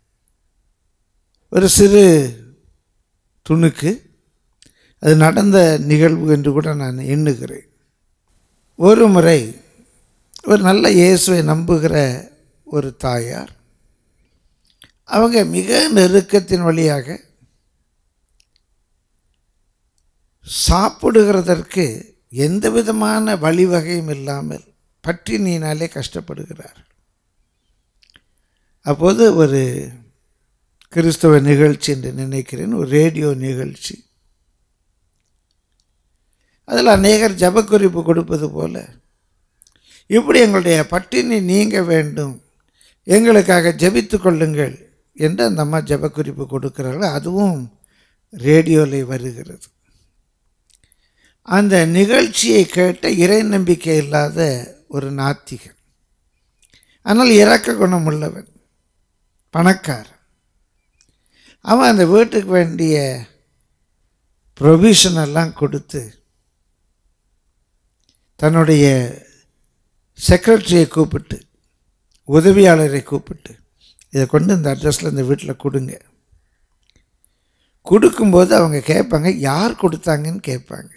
ஒரு சிறு துணுக்கு அது நடந்த நிகழ்வு என்று கூட நான் எண்ணுகிறேன் ஒரு முறை ஒரு நல்ல இயேசுவை நம்புகிற ஒரு தாயார் அவங்க மிக நெருக்கத்தின் வழியாக சாப்பிடுகிறதற்கு எந்த விதமான வழிவகையும் இல்லாமல் பட்டினியினாலே கஷ்டப்படுகிறார் அப்போது ஒரு கிறிஸ்தவ நிகழ்ச்சி என்று நினைக்கிறேன் ஒரு ரேடியோ நிகழ்ச்சி அதில் அநேகர் ஜபக்குறிப்பு கொடுப்பது போல இப்படி எங்களுடைய பட்டினி நீங்க வேண்டும் எங்களுக்காக ஜெபித்து கொள்ளுங்கள் என்று அந்த அம்மா ஜபக்குறிப்பு கொடுக்கிறார்கள் அதுவும் ரேடியோவில் வருகிறது அந்த நிகழ்ச்சியை கேட்ட இறை நம்பிக்கை இல்லாத ஒரு நாத்திகன் ஆனால் இறக்க குணம் உள்ளவன் பணக்காரன் அவன் அந்த வீட்டுக்கு வேண்டிய ப்ரொவிஷன் எல்லாம் கொடுத்து தன்னுடைய செக்ரட்டரியை கூப்பிட்டு உதவியாளரை கூப்பிட்டு இதை கொண்டு இந்த அட்ரஸில் இந்த வீட்டில் கொடுங்க கொடுக்கும்போது அவங்க கேட்பாங்க யார் கொடுத்தாங்கன்னு கேட்பாங்க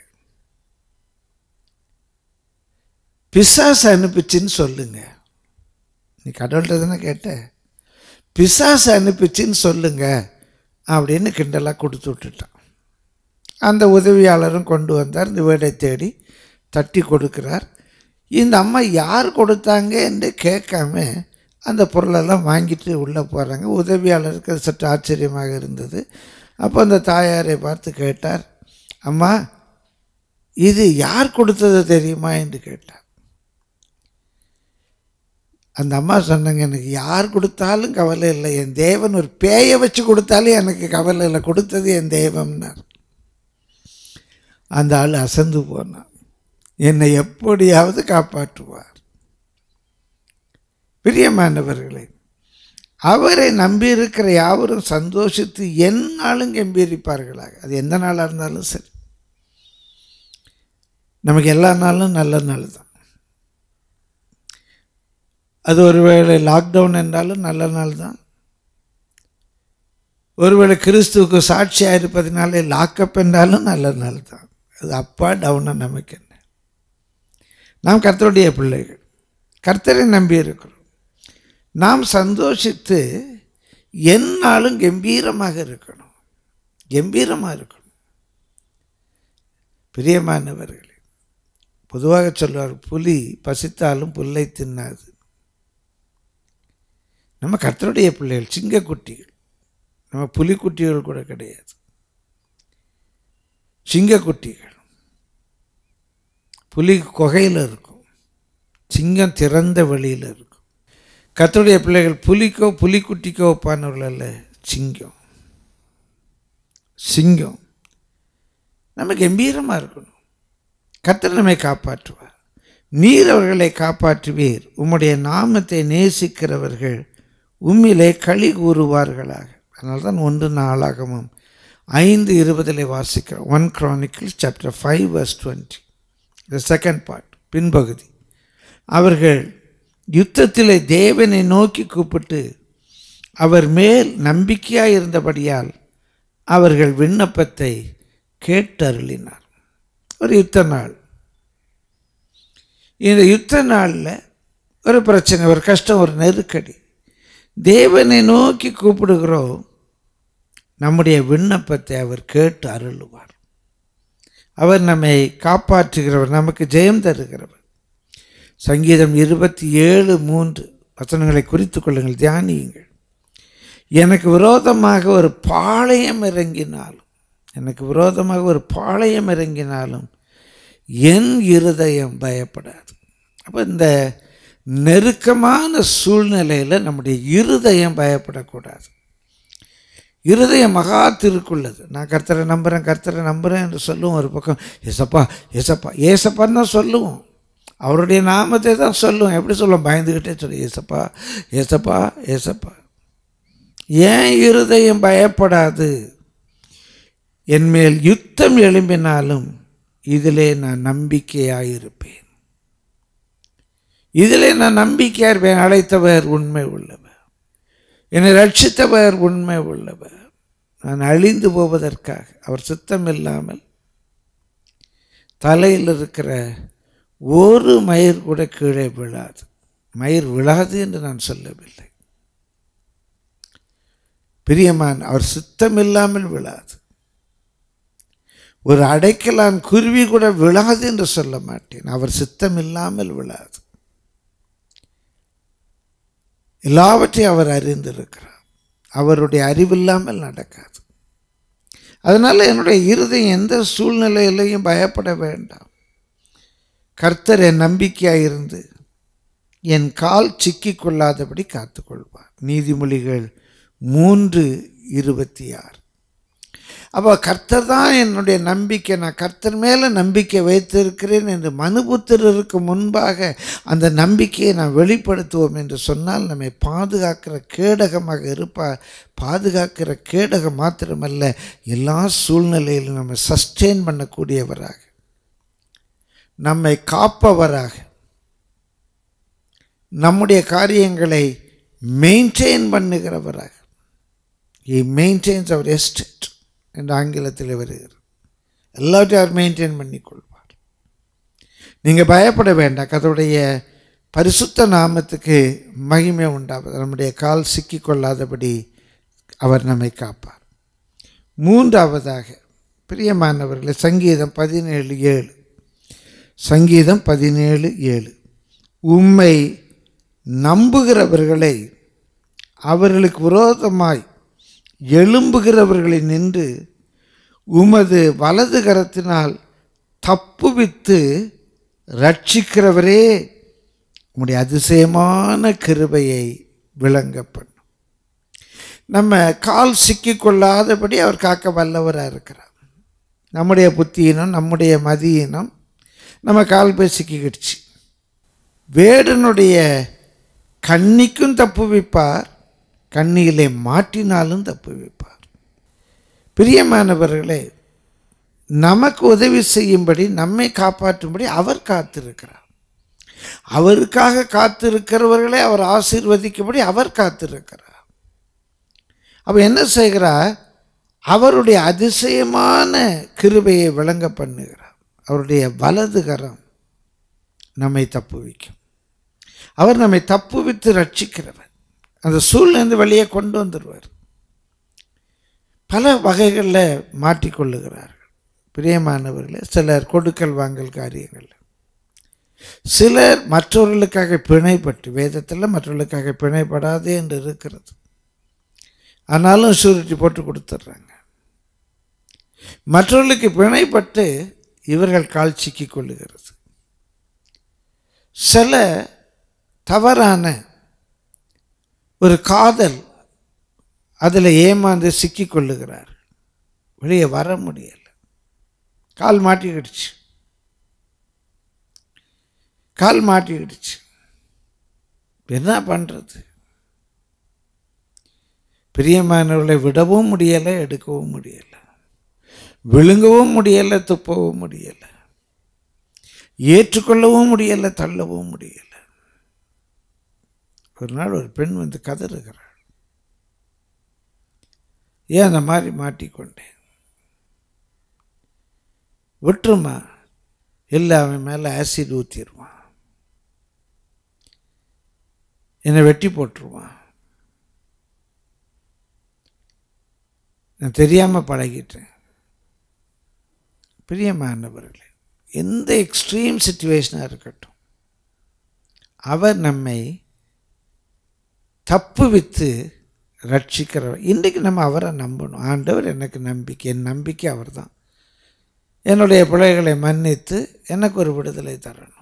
பிசாசு அனுப்பிச்சின்னு சொல்லுங்க நீ கடவுள்கிட்ட தானே கேட்ட பிசாசு அனுப்பிச்சின்னு சொல்லுங்க அப்படின்னு கிண்டலாக கொடுத்து விட்டுட்டான் அந்த உதவியாளரும் கொண்டு வந்தார் இந்த வீடை தேடி தட்டி கொடுக்கிறார் இந்த அம்மா யார் கொடுத்தாங்க என்று கேட்காம அந்த பொருளெல்லாம் வாங்கிட்டு உள்ளே போகிறாங்க உதவியாளருக்கு அது சற்று ஆச்சரியமாக இருந்தது அப்போ அந்த தாயாரை பார்த்து கேட்டார் அம்மா இது யார் கொடுத்தது தெரியுமா என்று கேட்டார் அந்த அம்மா சொன்னாங்க எனக்கு யார் கொடுத்தாலும் கவலை இல்லை என் தேவன் ஒரு பேயை வச்சு கொடுத்தாலும் எனக்கு கவலை இல்லை கொடுத்தது என் தெய்வம்னார் அந்த ஆள் அசந்து போனான் என்னை எப்படியாவது காப்பாற்றுவார் பிரியமானவர்களே அவரை நம்பியிருக்கிற யாவரும் சந்தோஷித்து எந்நாளும் கம்பீரிப்பார்களாக அது எந்த நாளாக இருந்தாலும் சரி நமக்கு எல்லா நாளும் நல்ல நாள் தான் அது ஒருவேளை லாக்டவுன் என்றாலும் நல்ல நாள் தான் ஒருவேளை கிறிஸ்துவுக்கு சாட்சியாக இருப்பதினாலே லாக்கப் என்றாலும் நல்ல நாள் தான் அது அப்பா டவுனாக நமக்கு என்ன நாம் கர்த்தருடைய பிள்ளைகள் கர்த்தரை நம்பி இருக்கிறோம் நாம் சந்தோஷித்து எந்நாளும் கம்பீரமாக இருக்கணும் கம்பீரமாக இருக்கணும் பிரியமானவர்களே பொதுவாக சொல்வார் புலி பசித்தாலும் புல்லை தின்னாது நம்ம கர்த்தருடைய பிள்ளைகள் சிங்கக்குட்டிகள் நம்ம புலிக்குட்டிகள் கூட கிடையாது சிங்கக்குட்டிகள் புலி குகையில் இருக்கும் சிங்கம் திறந்த வெளியில் இருக்கும் கர்த்தருடைய பிள்ளைகள் புலிக்கோ புலிக்குட்டிக்கோ ஒப்பானவர்கள் அல்ல சிங்கம் சிங்கம் நம்ம கம்பீரமாக இருக்கணும் கர்த்தர் நம்மை காப்பாற்றுவார் நீர் அவர்களை காப்பாற்றுவீர் உம்முடைய நாமத்தை நேசிக்கிறவர்கள் உம்மிலே களி கூறுவார்களாக அதனால தான் ஒன்று நாளாகமும் ஐந்து இருபதிலே வாசிக்கிறோம் one Chronicle chapter five verse twenty the second part பின்பகுதி அவர்கள் யுத்தத்திலே தேவனை நோக்கி கூப்பிட்டு அவர் மேல் நம்பிக்கையாக இருந்தபடியால் அவர்கள் விண்ணப்பத்தை கேட்டருளினார் ஒரு யுத்த நாள் இந்த யுத்த நாளில் ஒரு பிரச்சனை ஒரு கஷ்டம் ஒரு நெருக்கடி தேவனை நோக்கி கூப்பிடுகிறோம் நம்முடைய விண்ணப்பத்தை அவர் கேட்டு அருளுவார் அவர் நம்மை காப்பாற்றுகிறவர் நமக்கு ஜெயம் தருகிறவர் சங்கீதம் இருபத்தி ஏழு மூன்று வசனங்களை குறித்து கொள்ளுங்கள் தியானியுங்கள் எனக்கு விரோதமாக ஒரு பாளையம் இறங்கினாலும் எனக்கு விரோதமாக ஒரு பாளையம் இறங்கினாலும் என் இருதயம் பயப்படாது அப்போ இந்த நெருக்கமான சூழ்நிலையில் நம்முடைய இருதயம் பயப்படக்கூடாது இருதயம் மகா திருக்குள்ளது நான் கர்த்தரை நம்புகிறேன் கர்த்தரை நம்புகிறேன் என்று சொல்லுவோம் ஒரு பக்கம் ஏசப்பா ஏசப்பா ஏசப்பான்னு தான் சொல்லுவோம் அவருடைய நாமத்தை தான் சொல்லுவோம் எப்படி சொல்லுவோம் பயந்துக்கிட்டே சொல்லுவோம் ஏசப்பா ஏசப்பா ஏசப்பா ஏன் இருதயம் பயப்படாது என்மேல் யுத்தம் எழும்பினாலும் இதிலே நான் நம்பிக்கையாயிருப்பேன் இதிலே நான் நம்பிக்கையாக இருப்பேன் அழைத்தவர் உண்மை உள்ளவர் என்னை ரட்சித்தவர் உண்மை உள்ளவர் நான் அழிந்து போவதற்காக அவர் சித்தம் இல்லாமல் தலையில் இருக்கிற ஒரு மயிர் கூட கீழே விழாது மயிர் விழாது என்று நான் சொல்லவில்லை பிரியமான் அவர் சித்தம் இல்லாமல் விழாது ஒரு அடைக்கலான் குருவி கூட விழாது என்று சொல்ல மாட்டேன் அவர் சித்தம் இல்லாமல் விழாது எல்லாவற்றையும் அவர் அறிந்திருக்கிறார் அவருடைய அறிவில்லாமல் நடக்காது அதனால் என்னுடைய இருதயம் எந்த சூழ்நிலையிலையும் பயப்பட வேண்டாம் கர்த்தர் என் நம்பிக்கையாக இருந்து என் கால் சிக்கிக் கொள்ளாதபடி காத்துக்கொள்வார் நீதிமொழிகள் மூன்று இருபத்தி ஆறு அப்போ கர்த்தர் தான் என்னுடைய நம்பிக்கை நான் கர்த்தர் மேலே நம்பிக்கை வைத்திருக்கிறேன் என்று மனுபுத்திரருக்கு முன்பாக அந்த நம்பிக்கையை நான் வெளிப்படுத்துவோம் என்று சொன்னால் நம்மை பாதுகாக்கிற கேடகமாக இருப்பார் பாதுகாக்கிற கேடகம் மாத்திரமல்ல எல்லா சூழ்நிலையிலும் நம்ம சஸ்டெயின் பண்ணக்கூடியவராக நம்மை காப்பவராக நம்முடைய காரியங்களை மெயின்டைன் பண்ணுகிறவராக இ மெயின்டைன்ஸ் அவர் எஸ்டேட் என்று ஆங்கிலத்தில் வருகிறது எல்லாத்தையும் அவர் மெயின்டைன் பண்ணி கொள்வார் நீங்கள் பயப்பட வேண்டாம் கதவுடைய பரிசுத்த நாமத்துக்கு மகிமை உண்டாவது நம்முடைய கால் சிக்கிக்கொள்ளாதபடி அவர் நம்மை காப்பார் மூன்றாவதாக பிரியமானவர்களே சங்கீதம் பதினேழு ஏழு சங்கீதம் பதினேழு ஏழு உம்மை நம்புகிறவர்களை அவர்களுக்கு விரோதமாய் எழும்புகிறவர்களை நின்று உமது வலது கரத்தினால் தப்புவித்து ரட்சிக்கிறவரே உம்முடைய அதிசயமான கிருபையை விளங்க பண்ணும் நம்ம கால் சிக்கிக்கொள்ளாதபடி அவர் காக்க வல்லவராக இருக்கிறார் நம்முடைய புத்தியினம் நம்முடைய மதியினம் நம்ம கால் போய் சிக்கிக்கிடுச்சு வேடனுடைய கண்ணிக்கும் தப்பு வைப்பார் கண்ணியிலே மாட்டினாலும் தப்பு வைப்பார் பிரியமானவர்களே நமக்கு உதவி செய்யும்படி நம்மை காப்பாற்றும்படி அவர் காத்திருக்கிறார் அவருக்காக காத்திருக்கிறவர்களை அவர் ஆசீர்வதிக்கும்படி அவர் காத்திருக்கிறார் அப்போ என்ன செய்கிறார் அவருடைய அதிசயமான கிருபையை விளங்க பண்ணுகிறார் அவருடைய வலது கரம் நம்மை தப்புவிக்கும் அவர் நம்மை தப்புவித்து ரட்சிக்கிறவர் அந்த சூழ்நிலை வெளியே கொண்டு வந்துடுவார் பல வகைகளில் மாற்றிக்கொள்ளுகிறார்கள் பிரியமானவர்களே சிலர் கொடுக்கல் வாங்கல் காரியங்கள் சிலர் மற்றவர்களுக்காக பிணைப்பட்டு வேதத்தில் மற்றவர்களுக்காக பிணைப்படாதே என்று இருக்கிறது ஆனாலும் ஷூரிட்டி போட்டு கொடுத்துட்றாங்க மற்றவர்களுக்கு பிணைப்பட்டு இவர்கள் கால் சிக்கிக் கொள்ளுகிறது சில தவறான ஒரு காதல் அதில் ஏமாந்து சிக்கிக் கொள்ளுகிறார் வெளியே வர முடியலை கால் மாட்டிக்கிடுச்சு கால் மாட்டிக்கிடுச்சு என்ன பண்ணுறது பிரியமானவர்களை விடவும் முடியலை எடுக்கவும் முடியலை விழுங்கவும் முடியலை துப்பவும் முடியலை ஏற்றுக்கொள்ளவும் முடியலை தள்ளவும் முடியலை ஒரு நாள் ஒரு பெண் வந்து கதறுகிறாள் ஏன் அந்த மாதிரி மாட்டிக்கொண்டேன் விட்டுருமா இல்லை அவன் மேலே ஆசிட் ஊற்றிடுவான் என்னை வெட்டி போட்டுருவான் நான் தெரியாமல் பழகிட்டேன் பிரியமானவர்களே எந்த எக்ஸ்ட்ரீம் சுச்சுவேஷனாக இருக்கட்டும் அவர் நம்மை தப்பு வித்து ரட்சிக்கிறவர் இன்றைக்கு நம்ம அவரை நம்பணும் ஆண்டவர் எனக்கு நம்பிக்கை என் நம்பிக்கை அவர் தான் என்னுடைய பிள்ளைகளை மன்னித்து எனக்கு ஒரு விடுதலை தரணும்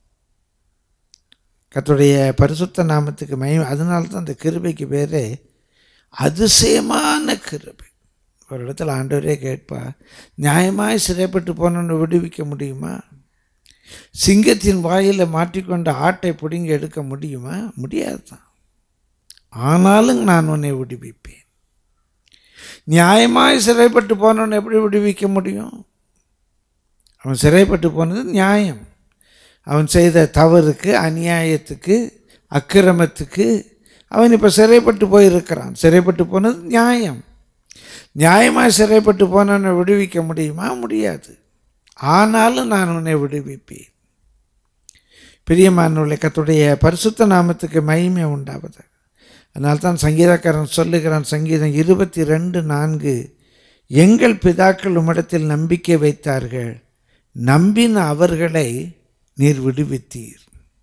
கத்துடைய பரிசுத்த நாமத்துக்கு மயம் அதனால தான் அந்த கிருபைக்கு பேரே அதிசயமான கிருபை ஒரு இடத்துல ஆண்டவரே கேட்பா நியாயமாய் சிறைப்பட்டு போனோன்னு விடுவிக்க முடியுமா சிங்கத்தின் வாயில் மாட்டிக்கொண்ட ஆட்டை பிடுங்கி எடுக்க முடியுமா முடியாது தான் ஆனாலும் நான் உன்னை விடுவிப்பேன் நியாயமாய் சிறைப்பட்டு போனவன் எப்படி விடுவிக்க முடியும் அவன் சிறைப்பட்டு போனது நியாயம் அவன் செய்த தவறுக்கு அநியாயத்துக்கு அக்கிரமத்துக்கு அவன் இப்போ சிறைப்பட்டு போயிருக்கிறான் சிறைப்பட்டு போனது நியாயம் நியாயமாக சிறைப்பட்டு போனவனை விடுவிக்க முடியுமா முடியாது ஆனாலும் நான் உன்னை விடுவிப்பேன் பிரியமானவர்களை கத்துடைய பரிசுத்த நாமத்துக்கு மகிமை உண்டாவது அதனால தான் சங்கீதக்காரன் சொல்லுகிறான் சங்கீதம் இருபத்தி ரெண்டு நான்கு எங்கள் பிதாக்கள் உம்மிடத்தில் நம்பிக்கை வைத்தார்கள் நம்பின அவர்களை நீர் விடுவித்தீர்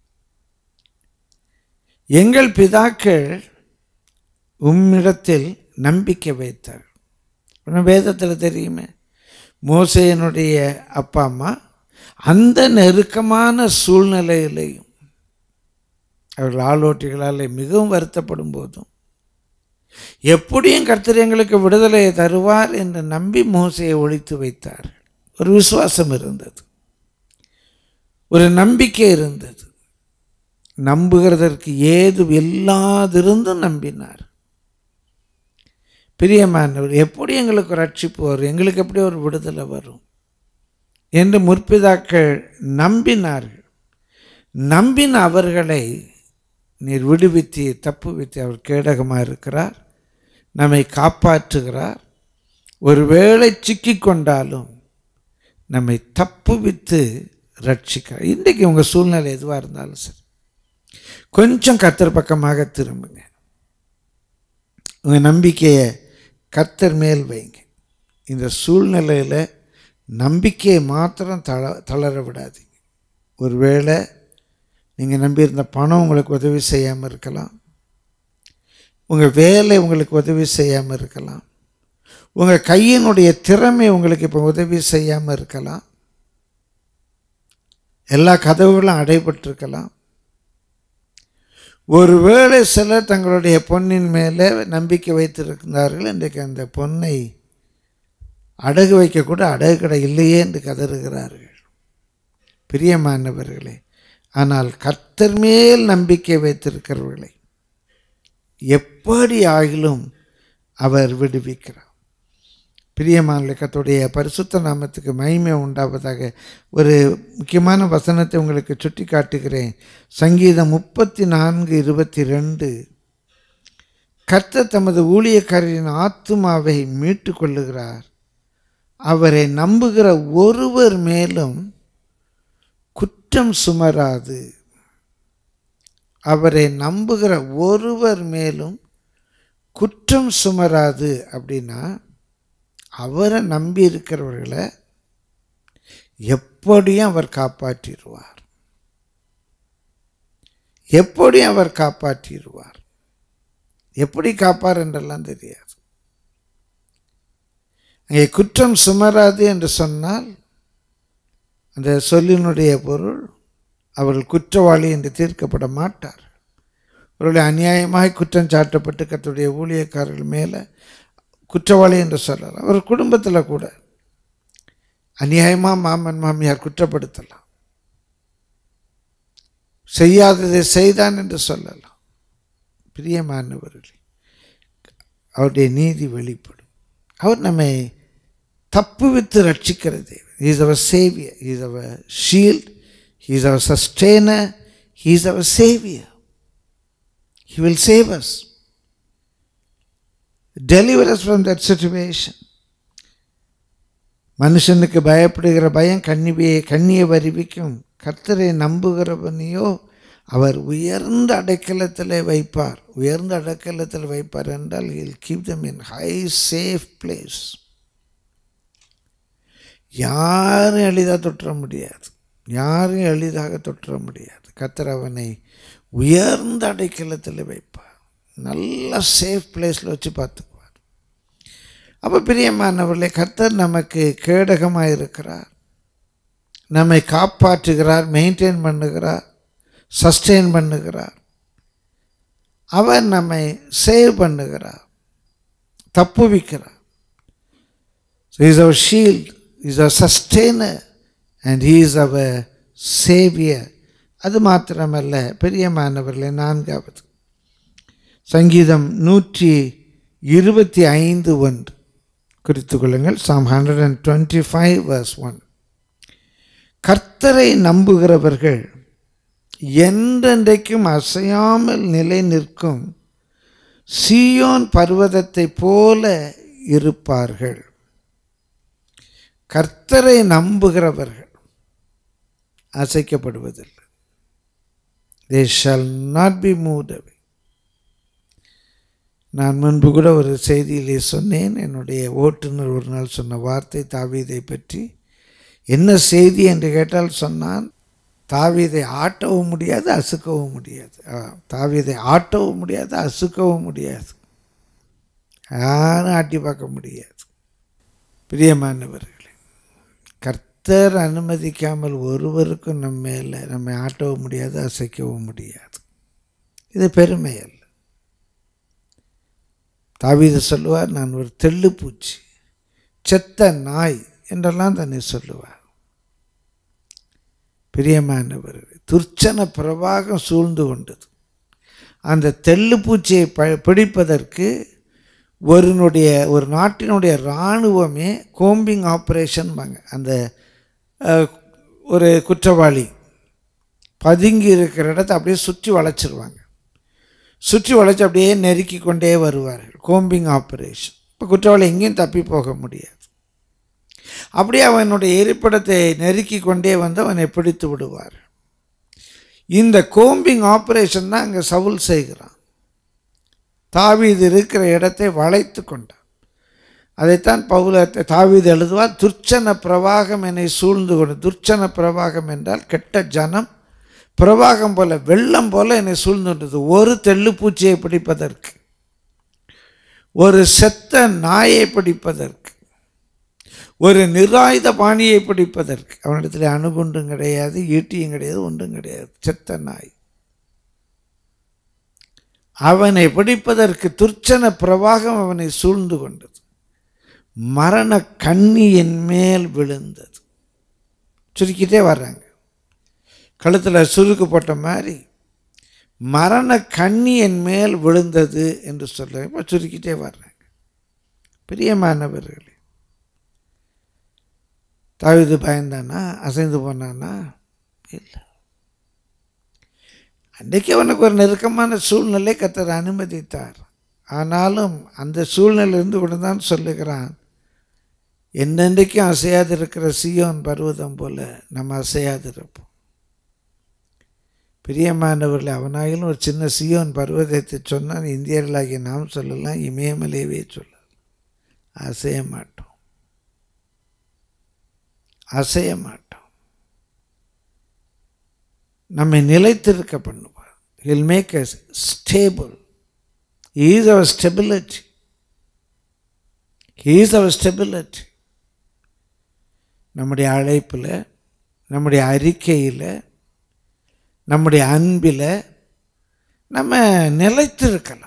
எங்கள் பிதாக்கள் உம்மிடத்தில் நம்பிக்கை வைத்தார் வேதத்தில் தெரியுமே மோசையனுடைய அப்பா அம்மா அந்த நெருக்கமான சூழ்நிலையிலையும் அவர்கள் ஆளோட்டிகளால் மிகவும் வருத்தப்படும் போதும் எப்படியும் கர்த்தர் எங்களுக்கு விடுதலையை தருவார் என்று நம்பி மோசையை ஒழித்து வைத்தார் ஒரு விசுவாசம் இருந்தது ஒரு நம்பிக்கை இருந்தது நம்புகிறதற்கு ஏது இல்லாதிருந்தும் நம்பினார் பிரியமானவர் எப்படி எங்களுக்கு ரட்சிப்பு வரும் எங்களுக்கு எப்படி ஒரு விடுதலை வரும் என்று முற்பிதாக்கள் நம்பினார்கள் நம்பின அவர்களை நீர் விடுவித்து தப்பு வித்து அவர் கேடகமாக இருக்கிறார் நம்மை காப்பாற்றுகிறார் ஒருவேளை சிக்கிக்கொண்டாலும் நம்மை தப்பு வித்து ரட்சிக்கிறார் இன்றைக்கு உங்கள் சூழ்நிலை எதுவாக இருந்தாலும் சரி கொஞ்சம் கத்தர் பக்கமாக திரும்புங்க உங்கள் நம்பிக்கையை கத்தர் மேல் வைங்க இந்த சூழ்நிலையில் நம்பிக்கையை மாத்திரம் தள தளர விடாதீங்க ஒருவேளை நீங்கள் நம்பியிருந்த பணம் உங்களுக்கு உதவி செய்யாமல் இருக்கலாம் உங்கள் வேலை உங்களுக்கு உதவி செய்யாமல் இருக்கலாம் உங்கள் கையினுடைய திறமை உங்களுக்கு இப்போ உதவி செய்யாமல் இருக்கலாம் எல்லா கதவுகளும் அடைபட்டிருக்கலாம் ஒருவேளை சிலர் தங்களுடைய பொன்னின் மேலே நம்பிக்கை வைத்திருக்கிறார்கள் இன்றைக்கு அந்த பொன்னை அடகு வைக்கக்கூட அடகு கடை இல்லையே என்று கதறுகிறார்கள் பிரியமானவர்களே ஆனால் கர்த்தர் மேல் நம்பிக்கை வைத்திருக்கிறவர்களை எப்படி ஆகிலும் அவர் விடுவிக்கிறார் பிரியமான கத்துடைய பரிசுத்த நாமத்துக்கு மகிமை உண்டாவதாக ஒரு முக்கியமான வசனத்தை உங்களுக்கு சுட்டி காட்டுகிறேன் சங்கீதம் முப்பத்தி நான்கு இருபத்தி ரெண்டு கர்த்தர் தமது ஊழியக்காரரின் ஆத்துமாவை மீட்டு கொள்ளுகிறார் அவரை நம்புகிற ஒருவர் மேலும் குற்றம் சுமராது அவரை நம்புகிற ஒருவர் மேலும் குற்றம் சுமராது அப்படின்னா அவரை நம்பி இருக்கிறவர்களை எப்படியும் அவர் காப்பாற்றிடுவார் எப்படியும் அவர் காப்பாற்றிடுவார் எப்படி காப்பார் என்றெல்லாம் தெரியாது அங்கே குற்றம் சுமராது என்று சொன்னால் அந்த சொல்லினுடைய பொருள் அவர்கள் குற்றவாளி என்று தீர்க்கப்பட மாட்டார் அவர்கள் அநியாயமாய் குற்றம் சாட்டப்பட்டு கர்த்தருடைய ஊழியக்காரர்கள் மேலே குற்றவாளி என்று சொல்லலாம் அவர் குடும்பத்தில் கூட அநியாயமாக மாமன் மாமியார் குற்றப்படுத்தலாம் செய்யாததை செய்தான் என்று சொல்லலாம் பிரியமானவர்களே அவருடைய நீதி வெளிப்படும் அவர் நம்மை தப்புவித்து ரட்சிக்கிறது இஸ் அவர் சேவியர் இஸ் அவர் ஷீல்ட் இஸ் அவர் சஸ்டெய்னர் இஸ் அவர் saviour he will save us deliver us from that situation மனுஷனுக்கு பயப்படுகிற பயம் கண்ணியை கண்ணியை வருவிக்கும் கர்த்தரை நம்புகிறவனையோ அவர் உயர்ந்த அடைக்கலத்தில் வைப்பார் உயர்ந்த அடைக்கலத்தில் வைப்பார் என்றால் he'll keep them in high safe place யாரும் எளிதாக தொற்ற முடியாது யாரும் எளிதாக தொற்ற முடியாது கர்த்தர் அவனை உயர்ந்த அடைக்கலத்தில் வைப்பார் நல்ல சேஃப் பிளேஸில் வச்சு பார்த்துக்குவார் அப்போ பிரியமானவர்களே கர்த்தர் நமக்கு கேடகமாக இருக்கிறார் நம்மை காப்பாற்றுகிறார் மெயின்டைன் பண்ணுகிறார் சஸ்டெயின் பண்ணுகிறார் அவர் நம்மை சேவ் பண்ணுகிறார் தப்புவிக்கிறார் இஸ் அவர் ஷீல்ட் இஸ் அவர் சஸ்டெய்னர் அண்ட் ஹீ இஸ் அவர் சேவியர் அது மாத்திரமல்ல பெரியமானவர்களே நான்காவது சங்கீதம் நூற்றி இருபத்தி ஐந்து ஒன்று குறித்து கொள்ளுங்கள் Psalm hundred and twenty five verse one கர்த்தரை நம்புகிறவர்கள் என்றென்றைக்கும் அசையாமல் நிலை நிற்கும் சீயோன் பர்வதத்தை போல இருப்பார்கள் கர்த்தரை நம்புகிறவர்கள் அசைக்கப்படுவதில்லை they shall not be move away நான் முன்பு கூட ஒரு செய்தியிலே சொன்னேன் என்னுடைய ஓட்டுநர் ஒரு நாள் சொன்ன வார்த்தை தாவீதை பற்றி என்ன செய்தி என்று கேட்டால் சொன்னான் தாவீதை ஆட்டவும் முடியாது அசுக்கவும் முடியாது தாவீதை ஆட்டவும் முடியாது அசுக்கவும் முடியாது யாரும் ஆட்டி பார்க்க முடியாது பிரியமானவர்களே கர்த்தர் அனுமதிக்காமல் ஒருவருக்கும் நம்ம மேலே நம்மை ஆட்டவும் முடியாது அசைக்கவும் முடியாது இது பெருமை அல்ல தாவீது சொல்லுவார் நான் ஒரு தெள்ளுப்பூச்சி செத்த நாய் என்றெல்லாம் தன்னை சொல்லுவார் பிரியமானவர்கள் துர்ச்சன பிரவாகம் சூழ்ந்து கொண்டது அந்த தெள்ளுப்பூச்சியை ப பிடிப்பதற்கு ஒருனுடைய ஒரு நாட்டினுடைய இராணுவமே கோம்பிங் ஆப்ரேஷன்பாங்க அந்த ஒரு குற்றவாளி பதுங்கி இருக்கிற இடத்த அப்படியே சுற்றி வளைச்சிருவாங்க சுற்றி வளைச்சி அப்படியே நெருக்கி கொண்டே வருவார்கள் கோம்பிங் ஆப்ரேஷன் இப்போ குற்றவாளி எங்கேயும் தப்பி போக முடியாது அப்படியே அவனுடைய இருப்பிடத்தை நெருக்கி கொண்டே வந்து அவனை பிடித்து விடுவார் இந்த கோம்பிங் ஆப்ரேஷன் தான் அங்கே சவுல் செய்கிறான் தாவீது இருக்கிற இடத்தை வளைத்து கொண்டான் அதைத்தான் பவுல தாவீது எழுதுவார் துர்ச்சன பிரவாகம் என்னை சூழ்ந்து கொண்டு துர்ச்சன பிரவாகம் என்றால் கெட்ட ஜனம் பிரவாகம் போல வெள்ளம் போல என்னை சூழ்ந்துட்டது ஒரு தெள்ளுப்பூச்சியை பிடிப்பதற்கு ஒரு செத்த நாயை பிடிப்பதற்கு ஒரு நிராயுத பாணியை பிடிப்பதற்கு அவனிடத்தில் அணுகுண்டும் கிடையாது ஈட்டியும் கிடையாது ஒன்றும் கிடையாது செத்த நாய் அவனை பிடிப்பதற்கு துர்ச்சன பிரவாகம் அவனை சூழ்ந்து கொண்டது மரண கண்ணியின் மேல் விழுந்தது சுருக்கிட்டே வர்றாங்க கழுத்தில் சுருக்கு போட்ட மாதிரி மரண கண்ணி என் மேல் விழுந்தது என்று சொல்ல இப்போ சுருக்கிட்டே வர்றாங்க பிரியமானவர்களே தாவிது பயந்தானா அசைந்து போனானா இல்லை அன்றைக்கு அவனுக்கு ஒரு நெருக்கமான சூழ்நிலை கத்தர் அனுமதித்தார் ஆனாலும் அந்த சூழ்நிலை இருந்து கொண்டு தான் சொல்லுகிறான் என்னென்றைக்கும் அசையாது இருக்கிற சியோன் பருவதம் போல நம்ம அசையாது இருப்போம் பிரியமானவர்கள் அவனாயிலும் ஒரு சின்ன சியோன் பருவதத்தை சொன்னால் இந்தியர்களாகிய நாம் சொல்லலாம் இமயமலையவே சொல்லலாம் அசைய மாட்டோம் அசைய மாட்டோம் நம்மை நிலைத்திருக்க பண்ணுவார் he'll make us stable is அவர் ஸ்டெபிலிட்டி ஈஸ் அவர் ஸ்டெபிலிட்டி நம்முடைய அழைப்பில் நம்முடைய அறிக்கையில் நம்முடைய அன்பில் நம்ம நிலைத்திருக்கலாம்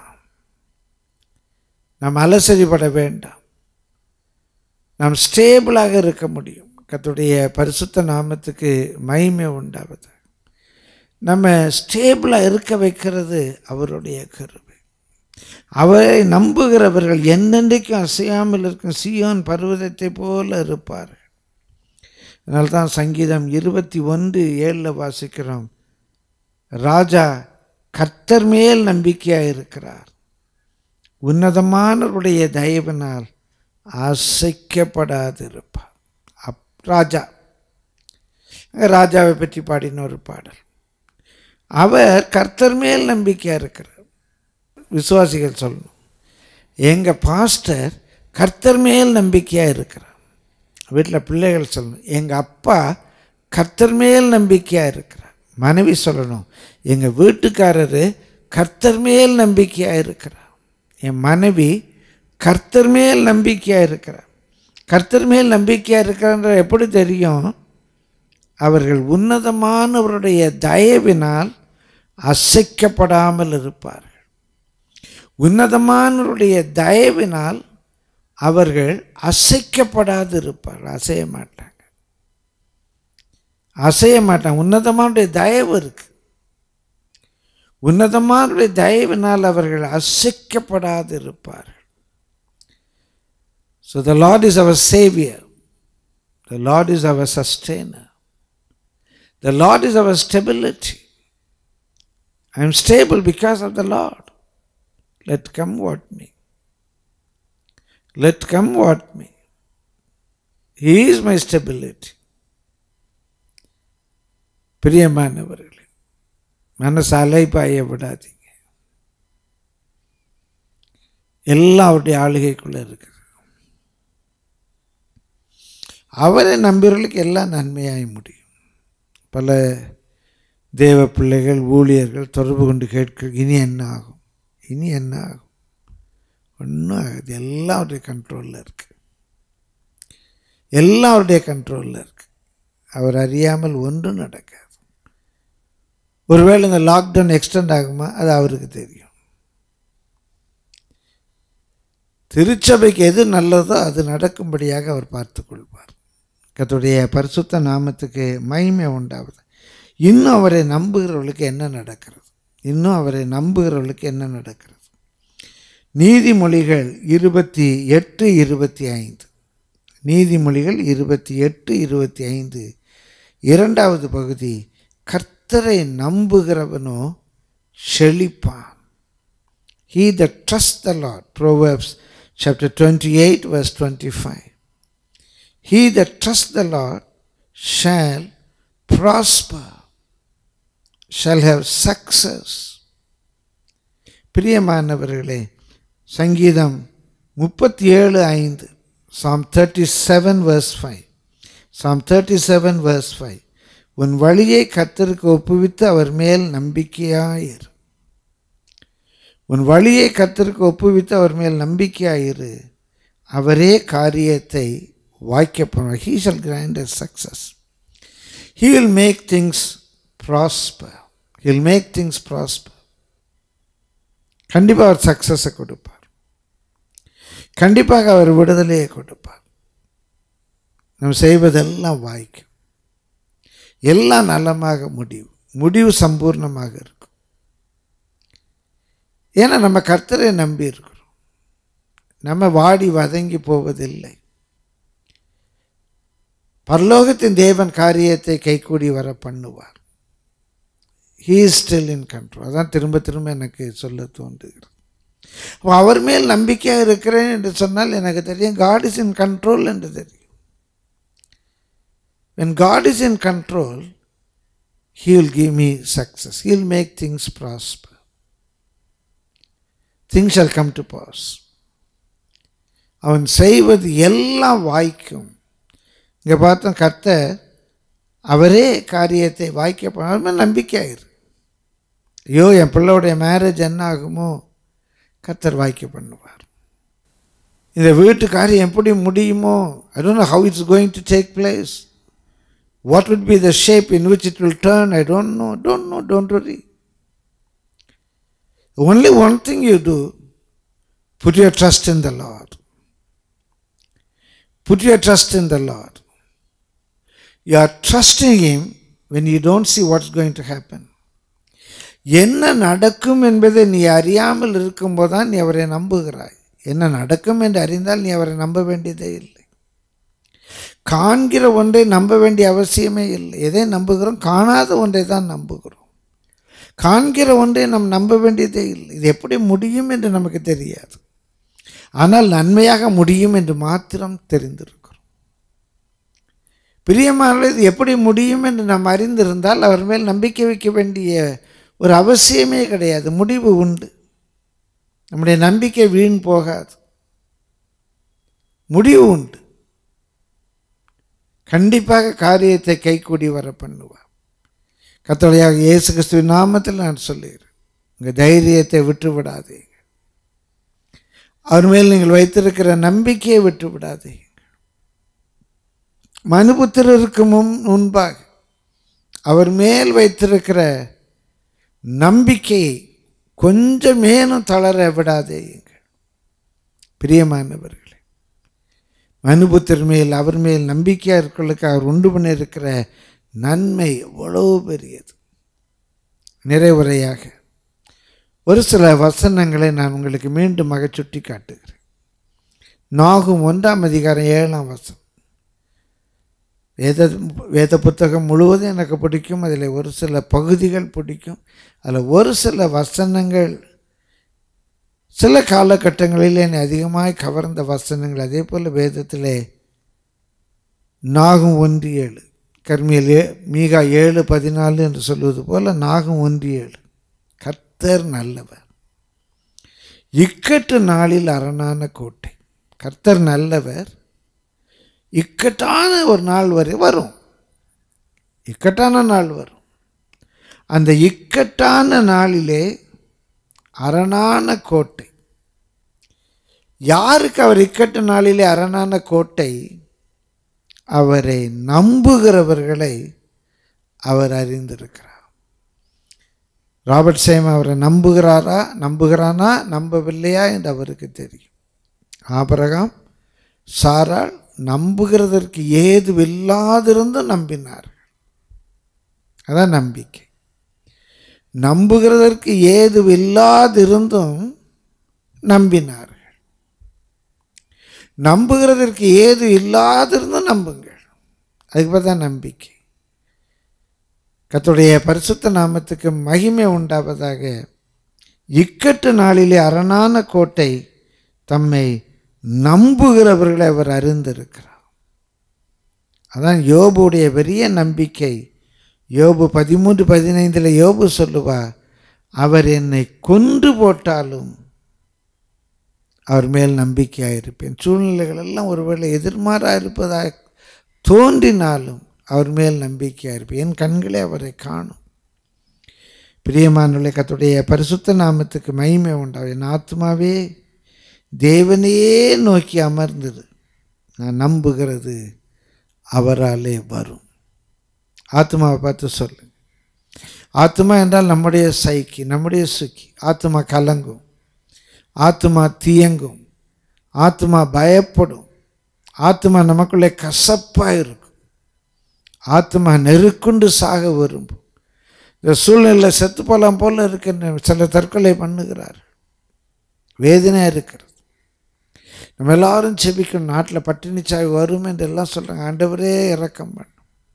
நாம் அலசரிப்பட வேண்டாம் நாம் ஸ்டேபிளாக இருக்க முடியும் கர்த்தருடைய பரிசுத்த நாமத்துக்கு மகிமை உண்டாவது நம்ம ஸ்டேபிளாக இருக்க வைக்கிறது அவருடைய கருவை அவரை நம்புகிறவர்கள் என்னென்றைக்கும் அசையாமல் இருக்கும் சியோன் பர்வதத்தை போல இருப்பார்கள் அதனால தான் சங்கீதம் இருபத்தி ஒன்று ஏழில் வாசிக்கிறோம் ராஜா கர்த்தர் மேல் நம்பிக்கையாக இருக்கிறார் உன்னதமானவருடைய தயவினால் அசைக்கப்படாதிருப்பார் அப் ராஜா ராஜாவை பற்றி பாடின ஒரு பாடல் அவர் கர்த்தர் மேல் நம்பிக்கையாக இருக்கிறார் விசுவாசிகள் சொல்லணும் எங்கள் பாஸ்டர் கர்த்தர் மேல் நம்பிக்கையாக இருக்கிறார் வீட்டில் பிள்ளைகள் சொல்லணும் எங்கள் அப்பா கர்த்தர் மேல் நம்பிக்கையாக இருக்கிறார் மனைவி சொல்லணும் எங்கள் வீட்டுக்காரரு கர்த்தர் மேல் நம்பிக்கையாக இருக்கிறார் என் மனைவி கர்த்தர் மேல் நம்பிக்கையாக இருக்கிறார் கர்த்தர் மேல் நம்பிக்கையாக இருக்கிறன்ற எப்படி தெரியும் அவர்கள் உன்னதமானவருடைய தயவினால் அசைக்கப்படாமல் இருப்பார்கள் உன்னதமானவருடைய தயவினால் அவர்கள் அசைக்கப்படாது இருப்பார்கள் அசைய மாட்டாங்க அசைய மாட்டாங்க உன்னதமானுடைய தயவு இருக்கு உன்னதமானுடைய தயவினால் அவர்கள் அசைக்கப்படாது இருப்பார்கள் ஸோ த லார்ட் இஸ் அவர் சேவியர் த லார்ட் இஸ் அவர் சஸ்டெய்னர் த லார்ட் இஸ் அவர் stability I am stable because of the Lord let come what may let come what may he is my stability பிரியமானவர்களே மனசு அலைப்பாய விடாதீங்க எல்லாம் அவருடைய ஆளுகைக்குள்ளே இருக்குது அவரை நம்பியவர்களுக்கு எல்லாம் நன்மையாய் முடியும் பல தேவ பிள்ளைகள் ஊழியர்கள் தொடர்பு கொண்டு கேட்க இனி என்ன ஆகும் இனி என்ன ஆகும் ஒன்றும் ஆகாது எல்லாம் அவருடைய கண்ட்ரோலில் இருக்குது எல்லாம் அவருடைய கண்ட்ரோலில் இருக்குது அவர் அறியாமல் ஒன்றும் நடக்காது ஒருவேளை இந்த லாக்டவுன் எக்ஸ்டெண்ட் ஆகுமா அது அவருக்கு தெரியும் திருச்சபைக்கு எது நல்லதோ அது நடக்கும்படியாக அவர் பார்த்து கொள்வார் கத்துடைய பரிசுத்த நாமத்துக்கு மகிமை உண்டாகுது இன்னும் அவரை நம்புகிறவர்களுக்கு என்ன நடக்கிறது இன்னும் அவரை நம்புகிறவர்களுக்கு என்ன நடக்கிறது நீதிமொழிகள் இருபத்தி எட்டு இருபத்தி ஐந்து நீதிமொழிகள் இருபத்தி எட்டு இருபத்தி ஐந்து இரண்டாவது பகுதி கர்த்தரை நம்புகிறவனோ செழிப்பான் he the trust the Lord Proverbs chapter twenty eight verse twenty five he the trust the Lord shall prosper shall have success பிரியமானவர்களே சங்கீதம் முப்பத்தி ஏழு ஐந்து Psalm thirty seven verse five Psalm thirty seven verse five உன் வழியை கத்தருக்கு ஒப்புவித்து அவர் மேல் நம்பிக்கையாயிரு உன் வழியை கத்தருக்கு ஒப்புவித்து அவர் மேல் நம்பிக்கையாயிரு அவரே காரியத்தை வாய்க்க போனார் he shall grant success he will make things prosper he'll make things prosper கண்டிப்பாக அவர் சக்ஸஸை கொடுப்பார் கண்டிப்பாக அவர் விடுதலையை கொடுப்பார் நம்ம செய்வதெல்லாம் வாய்க்கும் எல்லாம் நலமாக முடிவு முடிவு சம்பூர்ணமாக இருக்கும் ஏன்னா நம்ம கர்த்தரை நம்பி இருக்கிறோம் நம்ம வாடி வதங்கி போவதில்லை பரலோகத்தின் தேவன் காரியத்தை கைகூடி வர பண்ணுவார் he is still in control அதான் திரும்ப திரும்ப எனக்கு சொல்ல தோன்றுகிறது அப்போ அவர் மேல் நம்பிக்கையாக இருக்கிறேன் என்று சொன்னால் எனக்கு தெரியும் காட் இஸ் இன் கண்ட்ரோல் என்று தெரியும் when God is in control, He will give me success. He will make things prosper. Things shall come to pass. அவன் செய்வது எல்லாம் வாய்க்கும் இங்கே பார்த்தோம் கர்த்தர் அவரே காரியத்தை வாய்க்க போனாலும் நம்பிக்கையாயிரு ஐயோ என் பிள்ளையுடைய மேரேஜ் என்ன ஆகுமோ கர்த்தர் வாய்க்க பண்ணுவார் இந்த வீட்டு காரியம் எப்படி முடியுமோ I don't know how it's going to take place What would be the shape in which it will turn? I don't know. Don't know. Don't worry. Only one thing you do put your trust in the Lord. Put your trust in the Lord. You are trusting Him when you don't see what's going to happen. என்ன நடக்கும் என்பதை நீ அறியாமல் இருக்கும்போது தான் நீ அவரை நம்புகிறாய் என்ன நடக்கும் என்று அறிந்தால் நீ அவரை நம்ப வேண்டியதே இல்லை காண்கிற ஒன்றை நம்ப வேண்டிய அவசியமே இல்லை எதை நம்புகிறோம் காணாத ஒன்றை தான் நம்புகிறோம் காண்கிற ஒன்றை நாம் நம்ப வேண்டியதே இல்லை இது எப்படி முடியும் என்று நமக்கு தெரியாது ஆனால் நன்மையாக முடியும் என்று மாத்திரம் தெரிந்திருக்கிறோம் பிரியமானது இது எப்படி முடியும் என்று நாம் அறிந்திருந்தால் அவர் மேல் நம்பிக்கை வைக்க வேண்டிய ஒரு அவசியமே கிடையாது முடிவு உண்டு நம்முடைய நம்பிக்கை வீண் போகாது முடிவு உண்டு கண்டிப்பாக காரியத்தை கைகூடி வர பண்ணுவார் கத்தோடையாக இயேசு கிறிஸ்துவின் நாமத்தில் நான் சொல்லுகிறேன் உங்கள் தைரியத்தை விட்டு விடாதீங்க அவர் மேல் நீங்கள் வைத்திருக்கிற நம்பிக்கையை விட்டு விடாதீங்க மனுபுத்திரருக்கு முன் முன்பாக அவர் மேல் வைத்திருக்கிற நம்பிக்கையை கொஞ்சமேனும் தளர விடாதேங்க பிரியமானவர்களே மனுபுத்திரர் மேல் அவர் மேல் நம்பிக்கையாக இருக்கிறதுக்கு அவர் உண்டு பண்ணியிருக்கிற நன்மை எவ்வளவு பெரியது நிறைவுரையாக ஒரு சில வசனங்களை நான் உங்களுக்கு மீண்டுமாக சுட்டி காட்டுகிறேன் நாகும் ஒன்றாம் அதிகாரம் ஏழாம் வசனம் வேத வேத புத்தகம் முழுவதும் எனக்கு பிடிக்கும் அதில் ஒரு சில பகுதிகள் பிடிக்கும் அதில் ஒரு சில வசனங்கள் சில காலகட்டங்களில் என்னை அதிகமாக கவர்ந்த வசனங்கள் அதே போல் வேதத்திலே நாகும் ஒன்று ஏழு கர்மியல் ஏ மீகா ஏழு பதினாலு என்று சொல்வது போல் நாகும் ஒன்று ஏழு கர்த்தர் நல்லவர் இக்கட்டு நாளில் அரணான கோட்டை கர்த்தர் நல்லவர் இக்கட்டான ஒரு நாள் வரை வரும் இக்கட்டான நாள் வரும் அந்த இக்கட்டான நாளிலே அரணான கோட்டை யாருக்கு அவர் இக்கட்டு நாளிலே அரணான கோட்டை அவரை நம்புகிறவர்களை அவர் அறிந்திருக்கிறார் ராபர்ட் சேம் அவரை நம்புகிறாரா நம்புகிறானா நம்பவில்லையா என்று அவருக்கு தெரியும் ஆபரகாம் சாராள் நம்புகிறதற்கு ஏதுவில்லாதிருந்தும் நம்பினார்கள் அதான் நம்பிக்கை நம்புகிறதற்கு ஏதுவில்லாதிருந்தும் நம்பினார்கள் நம்புகிறதற்கு ஏது இல்லாதிருந்தும் நம்புங்கள் அதுக்கு பார்த்தா நம்பிக்கை கத்துடைய பரிசுத்த நாமத்துக்கு மகிமை உண்டாவதாக இக்கட்டு நாளிலே அரணான கோட்டை தம்மை நம்புகிறவர்களை அவர் அறிந்திருக்கிறார் அதான் யோபுடைய பெரிய நம்பிக்கை யோபு பதிமூன்று பதினைந்தில் யோபு சொல்லுவார் அவர் என்னை கொன்று போட்டாலும் அவர் மேல் நம்பிக்கையாக இருப்பேன் சூழ்நிலைகள் எல்லாம் ஒருவேளை எதிர்மாறாக இருப்பதாக தோன்றினாலும் அவர் மேல் நம்பிக்கையாக இருப்பேன் என் கண்களே அவரை காணும் பிரியமானுள்ள கத்துடைய பரிசுத்த நாமத்துக்கு மகிமை உண்டாகும் என் ஆத்மாவே தேவனையே நோக்கி அமர்ந்தது நான் நம்புகிறது அவராலே வரும் ஆத்மாவை பார்த்து சொல்லு ஆத்மா என்றால் நம்முடைய சைக்கி நம்முடைய சுக்கி ஆத்மா கலங்கும் ஆத்மா தீயங்கும் ஆத்மா பயப்படும் ஆத்மா நமக்குள்ளே கசப்பாக இருக்கும் ஆத்மா நெருக்குண்டு சாக விரும்பும் இந்த சூழ்நிலை செத்து போகலாம் போல இருக்கின்ற சில தற்கொலை பண்ணுகிறார் வேதனையாக இருக்கிறது நம்ம எல்லாரும் செபிக்கணும் நாட்டில் பட்டினி சாய் வரும் என்று எல்லாம் சொல்கிறாங்க ஆண்டவரே இறக்கம் பண்ணும்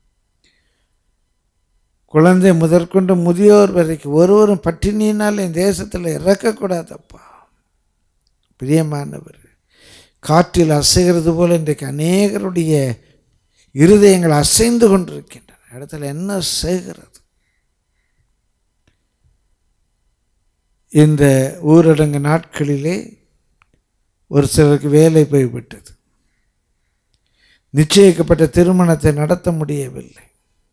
குழந்தை முதற்கொண்டு முதியோர் வரைக்கும் ஒருவரும் பட்டினியினால் என் தேசத்தில் இறக்கக்கூடாதப்பா பிரியமானவர் காற்றில் அசைகிறது போல் இன்றைக்கு அநேகருடைய இருதயங்கள் அசைந்து கொண்டிருக்கின்றன இடத்துல என்ன செய்கிறது இந்த ஊரடங்கு நாட்களிலே ஒரு சிலருக்கு வேலை போய்விட்டது நிச்சயிக்கப்பட்ட திருமணத்தை நடத்த முடியவில்லை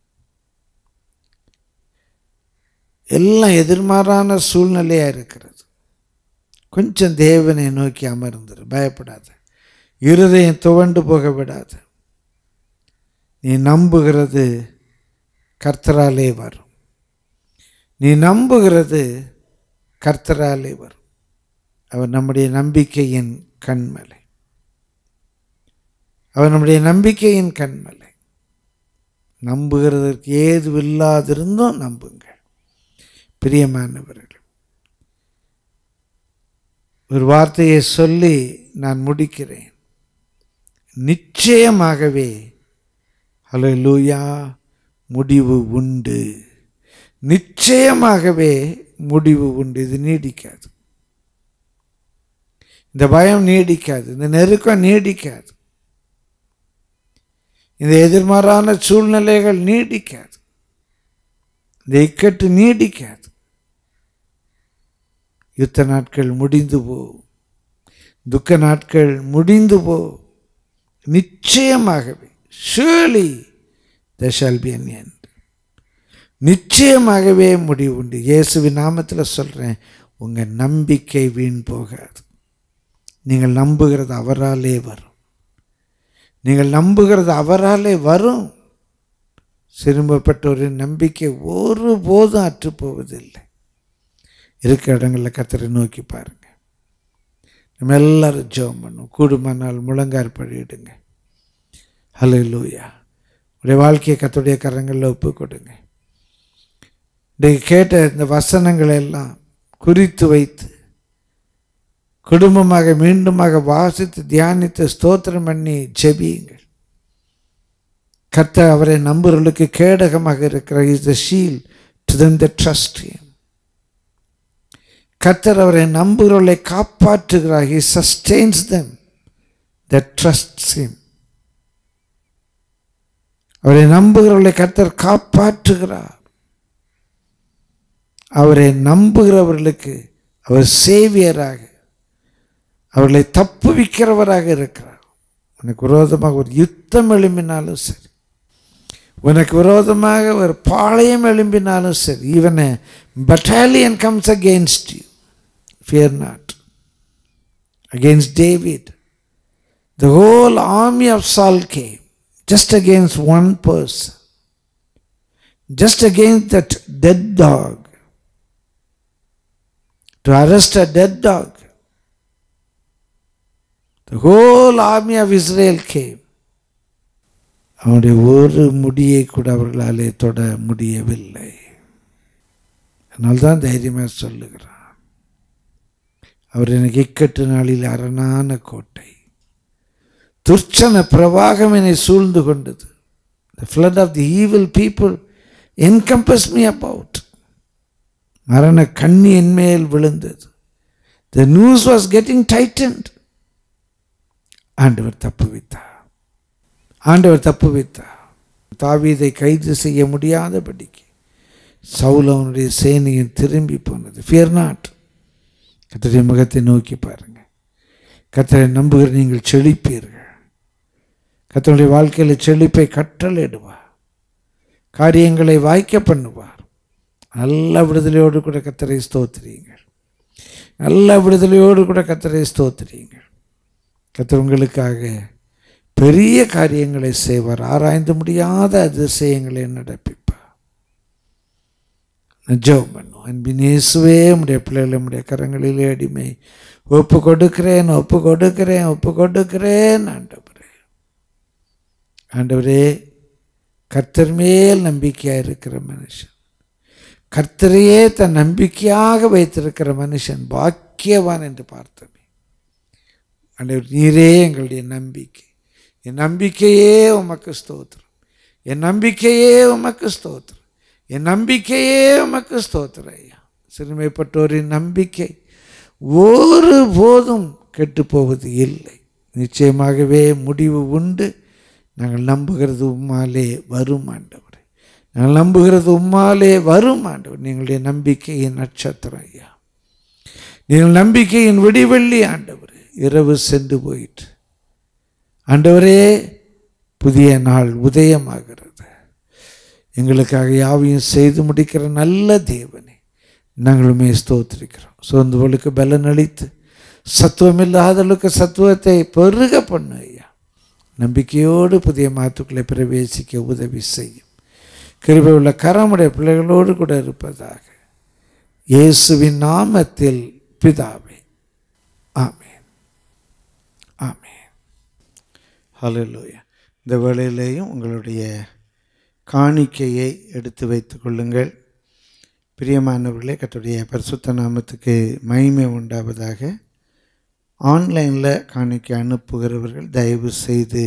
எல்லாம் எதிர்மாறான சூழ்நிலையாக இருக்கிறது கொஞ்சம் தேவனை நோக்கி அமர்ந்துரு பயப்படாத இருதயம் துவண்டு போக விடாத நீ நம்புகிறது கர்த்தராலே வரும் நீ நம்புகிறது கர்த்தராலே வரும் அவர் நம்முடைய நம்பிக்கையின் கண்மலை அவர் நம்முடைய நம்பிக்கையின் கண்மலை நம்புகிறதற்கு ஏதுவில்லாதிருந்தும் நம்புங்கள் பிரியமானவர்கள் ஒரு வார்த்தையை சொல்லி நான் முடிக்கிறேன் நிச்சயமாகவே ஹalleluya முடிவு உண்டு நிச்சயமாகவே முடிவு உண்டு இது நீடிக்காது இந்த பயம் நீடிக்காது இந்த நெருக்கம் நீடிக்காது இந்த எதிர்மாறான சூழ்நிலைகள் நீடிக்காது இந்த இக்கட்டு நீடிக்காது யுத்த நாட்கள் முடிந்து போ துக்க நாட்கள் முடிந்து போ நிச்சயமாகவே surely there shall be an end நிச்சயமாகவே முடிவு உண்டு இயேசுவின் நாமத்தில் சொல்கிறேன் உங்கள் நம்பிக்கை வீண் போகாது நீங்கள் நம்புகிறது அவராலே வரும் நீங்கள் நம்புகிறது அவராலே வரும் சிறும்பப்பட்டோரின் நம்பிக்கை ஒருபோதும் அற்றுப்போவதில்லை இருக்கிற இடங்களில் கத்தரை நோக்கி பாருங்க நம்ம எல்லாரும் ஜெபம் பண்ணுவோம் கூடுமானால் முழங்கார் படியிடுங்க ஹலோ லூயா உடைய வாழ்க்கையை கத்துடைய கரங்களில் ஒப்பு கொடுங்க இன்றைக்கு கேட்ட இந்த வசனங்களை எல்லாம் குறித்து வைத்து குடும்பமாக மீண்டுமாக வாசித்து தியானித்து ஸ்தோத்திரம் பண்ணி ஜெபியுங்கள் கர்த்தர் அவரை நம்புறவர்களுக்கு கேடகமாக இருக்கிற is the shield to them the trust கர்த்தர் அவரை நம்புகிறவர்களை காப்பாற்றுகிறார் he sustains them the trust him அவரை நம்புகிறவர்களை கர்த்தர் காப்பாற்றுகிறார் அவரை நம்புகிறவர்களுக்கு அவர் சேவியராக அவர்களை தப்புவிக்கிறவராக இருக்கிறார் உனக்கு விரோதமாக ஒரு யுத்தம் எழும்பினாலும் சரி உனக்கு விரோதமாக ஒரு பாளையம் எழும்பினாலும் சரி even battalion comes against you fear not against David the whole army of Saul came just against one person, just against that dead dog, to arrest a dead dog. The whole army of Israel came. அவனுடைய ஒரு முடியை கூட அவர்களாலே தொட முடியவில்லை அதனால்தான் தைரியமாக சொல்லுகிறான் அவர் எனக்கு இக்கட்டு நாளில் அரணான கோட்டை துர்ச்சன பிரவாகம் என்னை சூழ்ந்து கொண்டது the flood of the evil people encompass me about மரண கண்ணி என் மேல் விழுந்தது the news was getting tightened ஆண்டவர் தப்பு வைத்தார் ஆண்டவர் தப்பு வைத்தார் தாவீதை கைது செய்ய முடியாதபடிக்கு சவுல் அவனுடைய சேனையும் திரும்பி போனது ஃபியர் நாட் கத்தருடைய முகத்தை நோக்கி பாருங்க கத்தரை நம்புகிற நீங்கள் செழிப்பீர்கள் கத்தனுடைய வாழ்க்கையில் செழிப்பை கட்டளையிடுவார் காரியங்களை வாய்க்க பண்ணுவார் நல்ல விடுதலையோடு கூட கத்தரை ஸ்தோத்திரியுங்கள் நல்ல விடுதலையோடு கூட கத்தரை ஸ்தோத்திரியுங்கள் கத்தர் உங்களுக்காக பெரிய காரியங்களை செய்வார் ஆராய்ந்து முடியாத அதிசயங்களை நடப்பிப்பார் ஜெபம் பண்ணும் அன்பின் இயேசுவே உடைய பிள்ளைகளை உடைய கரங்களிலே அடிமை ஒப்பு கொடுக்கிறேன் ஒப்பு கொடுக்கிறேன் ஒப்பு கொடுக்கிறேன் ஆண்டவரே ஆண்டவரே கர்த்தர் மேல் நம்பிக்கையாக இருக்கிற மனுஷன் கர்த்தரையே தன் நம்பிக்கையாக வைத்திருக்கிற மனுஷன் பாக்கியவான் என்று பார்த்தோமே ஆண்டவர் நீரே எங்களுடைய நம்பிக்கை என் நம்பிக்கையே உமக்கு ஸ்தோத்திரம் என் நம்பிக்கையே உமக்கு ஸ்தோத்திரம் என் நம்பிக்கையே உமக்கு ஸ்தோத்திரம் ஐயா சிறுமைப்பட்டோரின் நம்பிக்கை ஒரு போதும் கெட்டு போவது இல்லை நிச்சயமாகவே முடிவு உண்டு நாங்கள் நம்புகிறது உம்மாலே வரும் ஆண்டவர் நாங்கள் நம்புகிறது உம்மாலே வரும் ஆண்டவர் நீங்களுடைய நம்பிக்கையின் நட்சத்திரம் ஐயா நீங்கள் நம்பிக்கையின் விடிவெள்ளி ஆண்டவர் இரவு சென்று போயிற்று ஆண்டவரே புதிய நாள் உதயமாகிறது எங்களுக்காக யாவையும் செய்து முடிக்கிற நல்ல தேவனே நாங்களுமே ஸ்தோத்திரிக்கிறோம் சோர்ந்தவளுக்கு பலன் அளித்து சத்துவம் இல்லாதவளுக்கு சத்துவத்தை பெருக பண்ணு ஐயா நம்பிக்கையோடு புதிய மாத்துக்களை பிரவேசிக்க உதவி செய்யும் கிருபை உள்ள கரமுடைய பிள்ளைகளோடு கூட இருப்பதாக இயேசுவின் நாமத்தில் பிதாவே ஆமென் ஆமென் ஹalleluya இந்த வேளையிலேயும் உங்களுடைய காணிக்கையை எடுத்து வைத்துக் கொள்ளுங்கள் பிரியமானவர்களே கர்த்தருடைய பரிசுத்த நாமத்துக்கு மகிமை உண்டாவதாக ஆன்லைனில் காணிக்கை அனுப்புகிறவர்கள் தயவு செய்து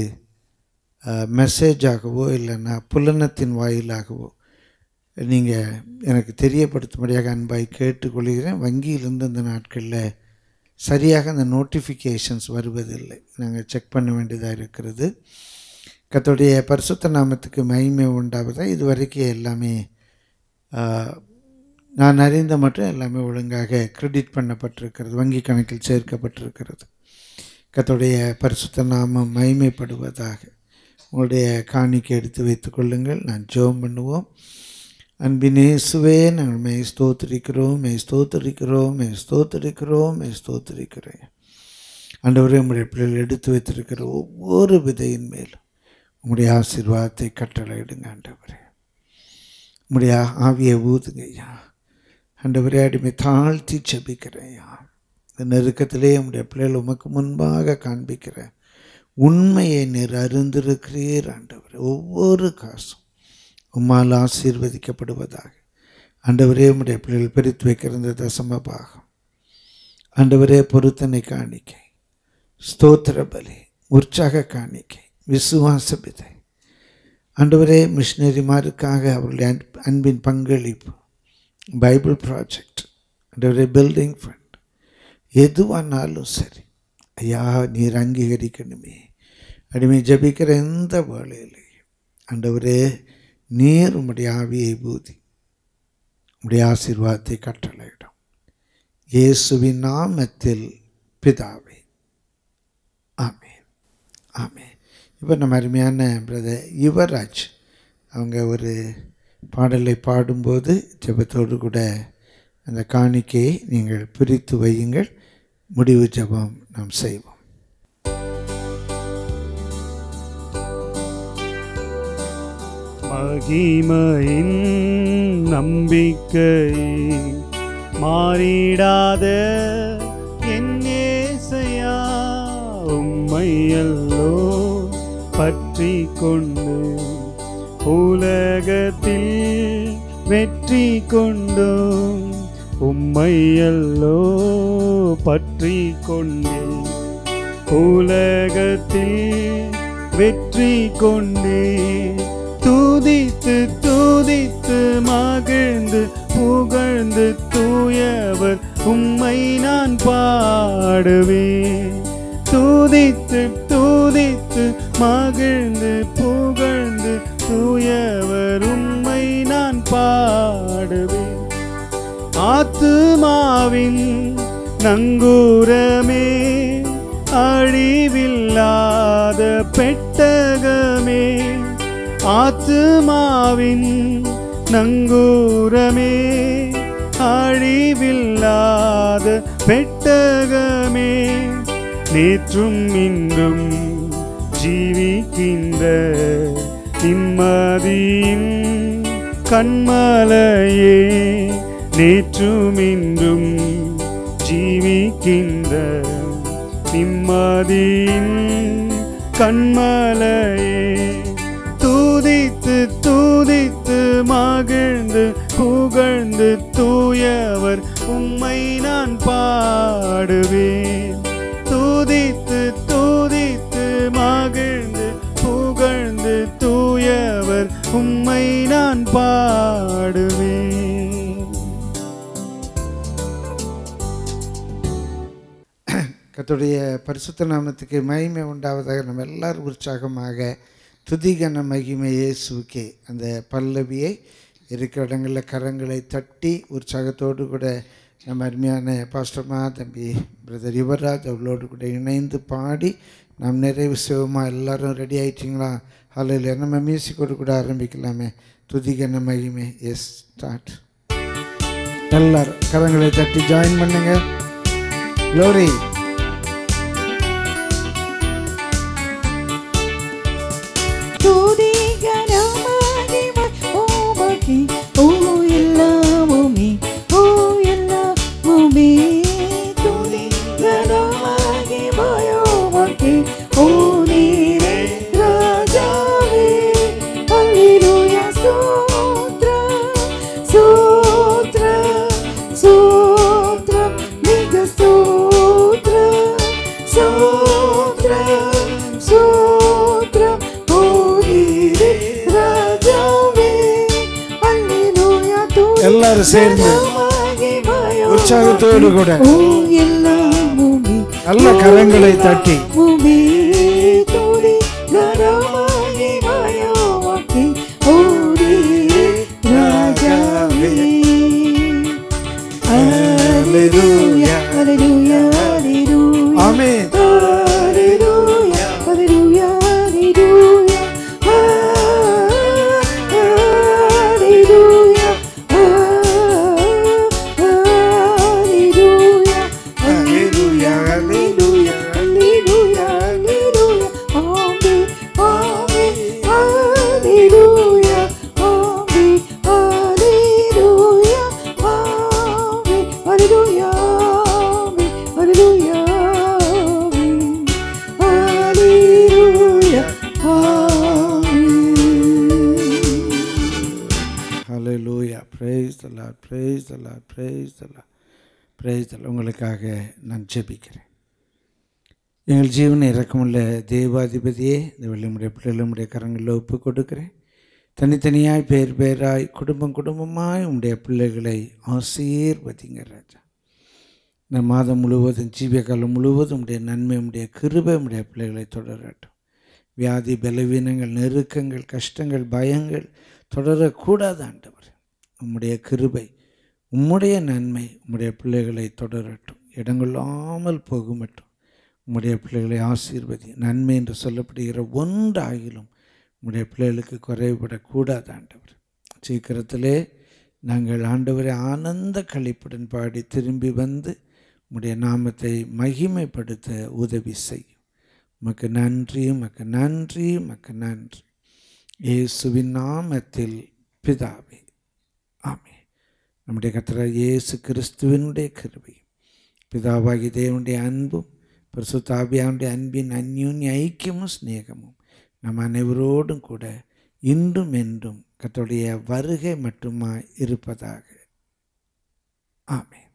மெசேஜாகவோ இல்லைன்னா புலனத்தின் வாயிலாகவோ நீங்கள் எனக்கு தெரியப்படுத்தும்படியாக அன்பாய் கேட்டுக்கொள்கிறேன் வங்கியிலிருந்து இந்த நாட்களில் சரியாக அந்த நோட்டிஃபிகேஷன்ஸ் வருவதில்லை நாங்கள் செக் பண்ண வேண்டியதாக இருக்கிறது கர்த்தருடைய பரிசுத்த நாமத்துக்கு மகிமை உண்டாவதாக இது வரைக்கும் எல்லாமே ஆ, நான் அறிந்த மட்டும் எல்லாமே ஒழுங்காக கிரெடிட் பண்ணப்பட்டிருக்கிறது வங்கி கணக்கில் சேர்க்கப்பட்டிருக்கிறது கர்த்தருடைய பரிசுத்த நாமம் மகிமைப்படுவதாக உங்களுடைய காணிக்கை எடுத்து வைத்துக் கொள்ளுங்கள் நான் ஜெபம் பண்ணுவோம் அன்பினேசுவே நாங்கள் மெய் ஸ்தோத்திரிக்கிறோம் மெய் ஸ்தோத்திரிக்கிறோம் மெய் ஸ்தோத்திரிக்கிறோம் மெய் ஸ்தோத்திரிக்கிறேன் ஆண்டவரே உங்களுடைய பிள்ளைகள் எடுத்து வைத்திருக்கிற ஒவ்வொரு விதையின் மேலும் உங்களுடைய ஆசீர்வாதத்தை கட்டளையிடுங்க ஆண்டவரே உங்களுடைய ஆவியை ஊதுங்க ஐயா ஆண்டவரே அடிமை தாழ்த்தி செபிக்கிறேன் ஐயா இந்த நெருக்கத்திலே உங்களுடைய பிள்ளைகள் உமக்கு முன்பாக காண்பிக்கிறேன் உண்மையை நீர் அறிந்திருக்கிறீர் ஆண்டவரே ஒவ்வொரு காசும் உம்மால் ஆசீர்வதிக்கப்படுவதாக ஆண்டவரே உம்முடைய பிள்ளைகள் பிரித்து வைக்கிற இந்த தசம பாகம் ஆண்டவரே பொருத்தனை காணிக்கை ஸ்தோத்திர பலி உற்சாக காணிக்கை விசுவாச விதை ஆண்டவரே மிஷினரிமாருக்காக அவர்களுடைய அன்ப- அன்பின் பங்களிப்பு பைபிள் ப்ராஜெக்ட் ஆண்டவரே பில்டிங் ஃபண்ட் எதுவானாலும் சரி ஐயா நீர் அங்கீகரிக்கணுமே அடிமை ஜபிக்கிற எந்த வேலையிலையும் ஆண்டவரே நீர் உம்முடைய ஆவியை பூதி உம்முடைய ஆசீர்வாதத்தை கட்டளையிடும் இயேசுவின் நாமத்தில் பிதாவே ஆமென் ஆமென் இப்போ நம்ம அருமையான பிரதர் யுவராஜ் அவங்க ஒரு பாடலை பாடும்போது ஜெபத்தோடு கூட அந்த காணிக்கையை நீங்கள் பிரித்து வையுங்கள் முடிவு ஜெபம் நாம் செய்வோம் மகிமையின் நம்பிக்கை மாறிடாத என் ஏசையா உம்மையல்லோ பற்றி கொண்டு உலகத்தில் வெற்றி கொண்டோம் உம்மையல்லோ பற்றி கொண்டேன் உலகத்தில் வெற்றி கொண்டே துதித்து துதித்து மகிழ்ந்து புகழ்ந்து தூயவர் உம்மை நான் பாடுவேன் துதித்து துதித்து மகிழ்ந்து புகழ்ந்து தூயவர் உம்மை நான் பாடுவேன் ஆத்துமாவின் நங்கூரமே அழிவில்லாத பெட்டகமே ஆத்துமாவின் நங்கூரமே அழிவில்லாத பெட்டகமே நேற்றும் இன்றும் ஜீவிக்கின்ற நிம்மதியின் கண்மலையே நேற்றும் இன்றும் ஜீவிக்கின்ற நிம்மதியின் கண்மலையே தூதித்து தூதித்து மகிழ்ந்து புகழ்ந்து தூயவர் உம்மை நான் பாடுவேன் தூதித்து தூதித்து மகிழ்ந்து புகழ்ந்து தூயவர் உம்மை நான் பாடுவேன் கர்த்தருடைய பரிசுத்த நாமத்துக்கு மகிமை உண்டாவதாக நம்ம எல்லாரும் உற்சாகமாக துதிகன மகிமை இயேசுக்கே அந்த பல்லவியை இருக்கிற இடங்களில் கரங்களை தட்டி உற்சாகத்தோடு கூட நம்ம அருமையான பாஸ்டர்மா தம்பி பிரதர் யுவராஜ் அவர்களோடு கூட இணைந்து பாடி நாம் நிறைவு செய்வோமா எல்லாரும் ரெடி ஆயிட்டீங்களா ஹalleluya நம்ம மியூசிக்கோடு கூட ஆரம்பிக்கலாமே துதிகன மகிமை எஸ் ஸ்டார்ட் எல்லாரும் கரங்களை தட்டி ஜாயின் பண்ணுங்க க்ளோரி துதி கனமகிமை உமக்கே ஓ எல்லாமுமே ஓ எல்லாமுமே துதி கனமகிமை உமக்கே ஓ நீரே ராஜாவே அல்லேலூயா ஸ்தோத்திரம் ஸ்தோத்திரம் ஸ்தோத்திரம் மிக ஸ்தோத்திரம் ஸ்தோத்திரம் ஸ்தோத்திரம் ஓ நீரே ராஜாவே அல்லேலூயா துதி எல்லாரும் சேர்ந்து கனமகிமை உற்சாகத்தோடு கூட ஓ எல்லாமுமே நல்ல கரங்களை தட்டி பூமி துதி கனமகிமையோக்கே ஓடி ராஜாவே Hallelujah, hallelujah, hallelujah. Amen Hallelujah, hallelujah, hallelujah. Hallelujah, hallelujah, Hallelujah, hallelujah, hallelujah, hallelujah. Amen, amen, hallelujah, amen, hallelujah, amen, hallelujah, amen, hallelujah, amen, hallelujah, amen. Hallelujah. Praise the Lord. Praise the Lord. Praise the Lord. Praise the Lord. உங்களுக்காக நான் ஜெபிக்கிறேன் எங்கள் ஜீவனை இறக்கமுள்ள தேவாதிபதியே இந்த வெள்ளிமுடைய பிள்ளைகளுடைய கரங்களில் ஒப்பு கொடுக்கிறேன் தனித்தனியாய் பேர் பேராய் குடும்பம் குடும்பமாய் உம்முடைய பிள்ளைகளை ஆசீர்வதிங்க ராஜா இந்த மாதம் முழுவதும் ஜீவிய காலம் முழுவதும் உடைய நன்மை உடைய கிருபை உடைய பிள்ளைகளை தொடரட்டும் வியாதி பலவீனங்கள் நெருக்கங்கள் கஷ்டங்கள் பயங்கள் தொடரக்கூடாது ஆண்டவர் உம்முடைய கிருபை உம்முடைய நன்மை உம்முடைய பிள்ளைகளை தொடரட்டும் இடங்கொள்ளாமல் போகுமட்டும் உம்முடைய பிள்ளைகளை ஆசீர்வதி நன்மை என்று சொல்லப்படுகிற ஒன்றாகிலும் உம்முடைய பிள்ளைகளுக்கு குறைபடக்கூடாது ஆண்டவர் சீக்கிரத்திலே நாங்கள் ஆண்டவரை ஆனந்த கழிப்புடன் பாடி திரும்பி வந்து உம்முடைய நாமத்தை மகிமைப்படுத்த உதவி செய்யும் உமக்கு நன்றி உமக்கு நன்றி உமக்கு நன்றி இயேசுவின் நாமத்தில் பிதாவே ஆமே நம்முடைய கத்திர இயேசு கிறிஸ்துவனுடைய கிருபையும் பிதாவாகி தேவனுடைய அன்பும் பரிசுத்தாபியாவுடைய அன்பின் அந்யூன்ய ஐக்கியமும் சிநேகமும் நம் அனைவரோடும் கூட இன்றும் என்றும் கர்த்தருடைய வருகை மட்டுமாய் இருப்பதாக ஆமென்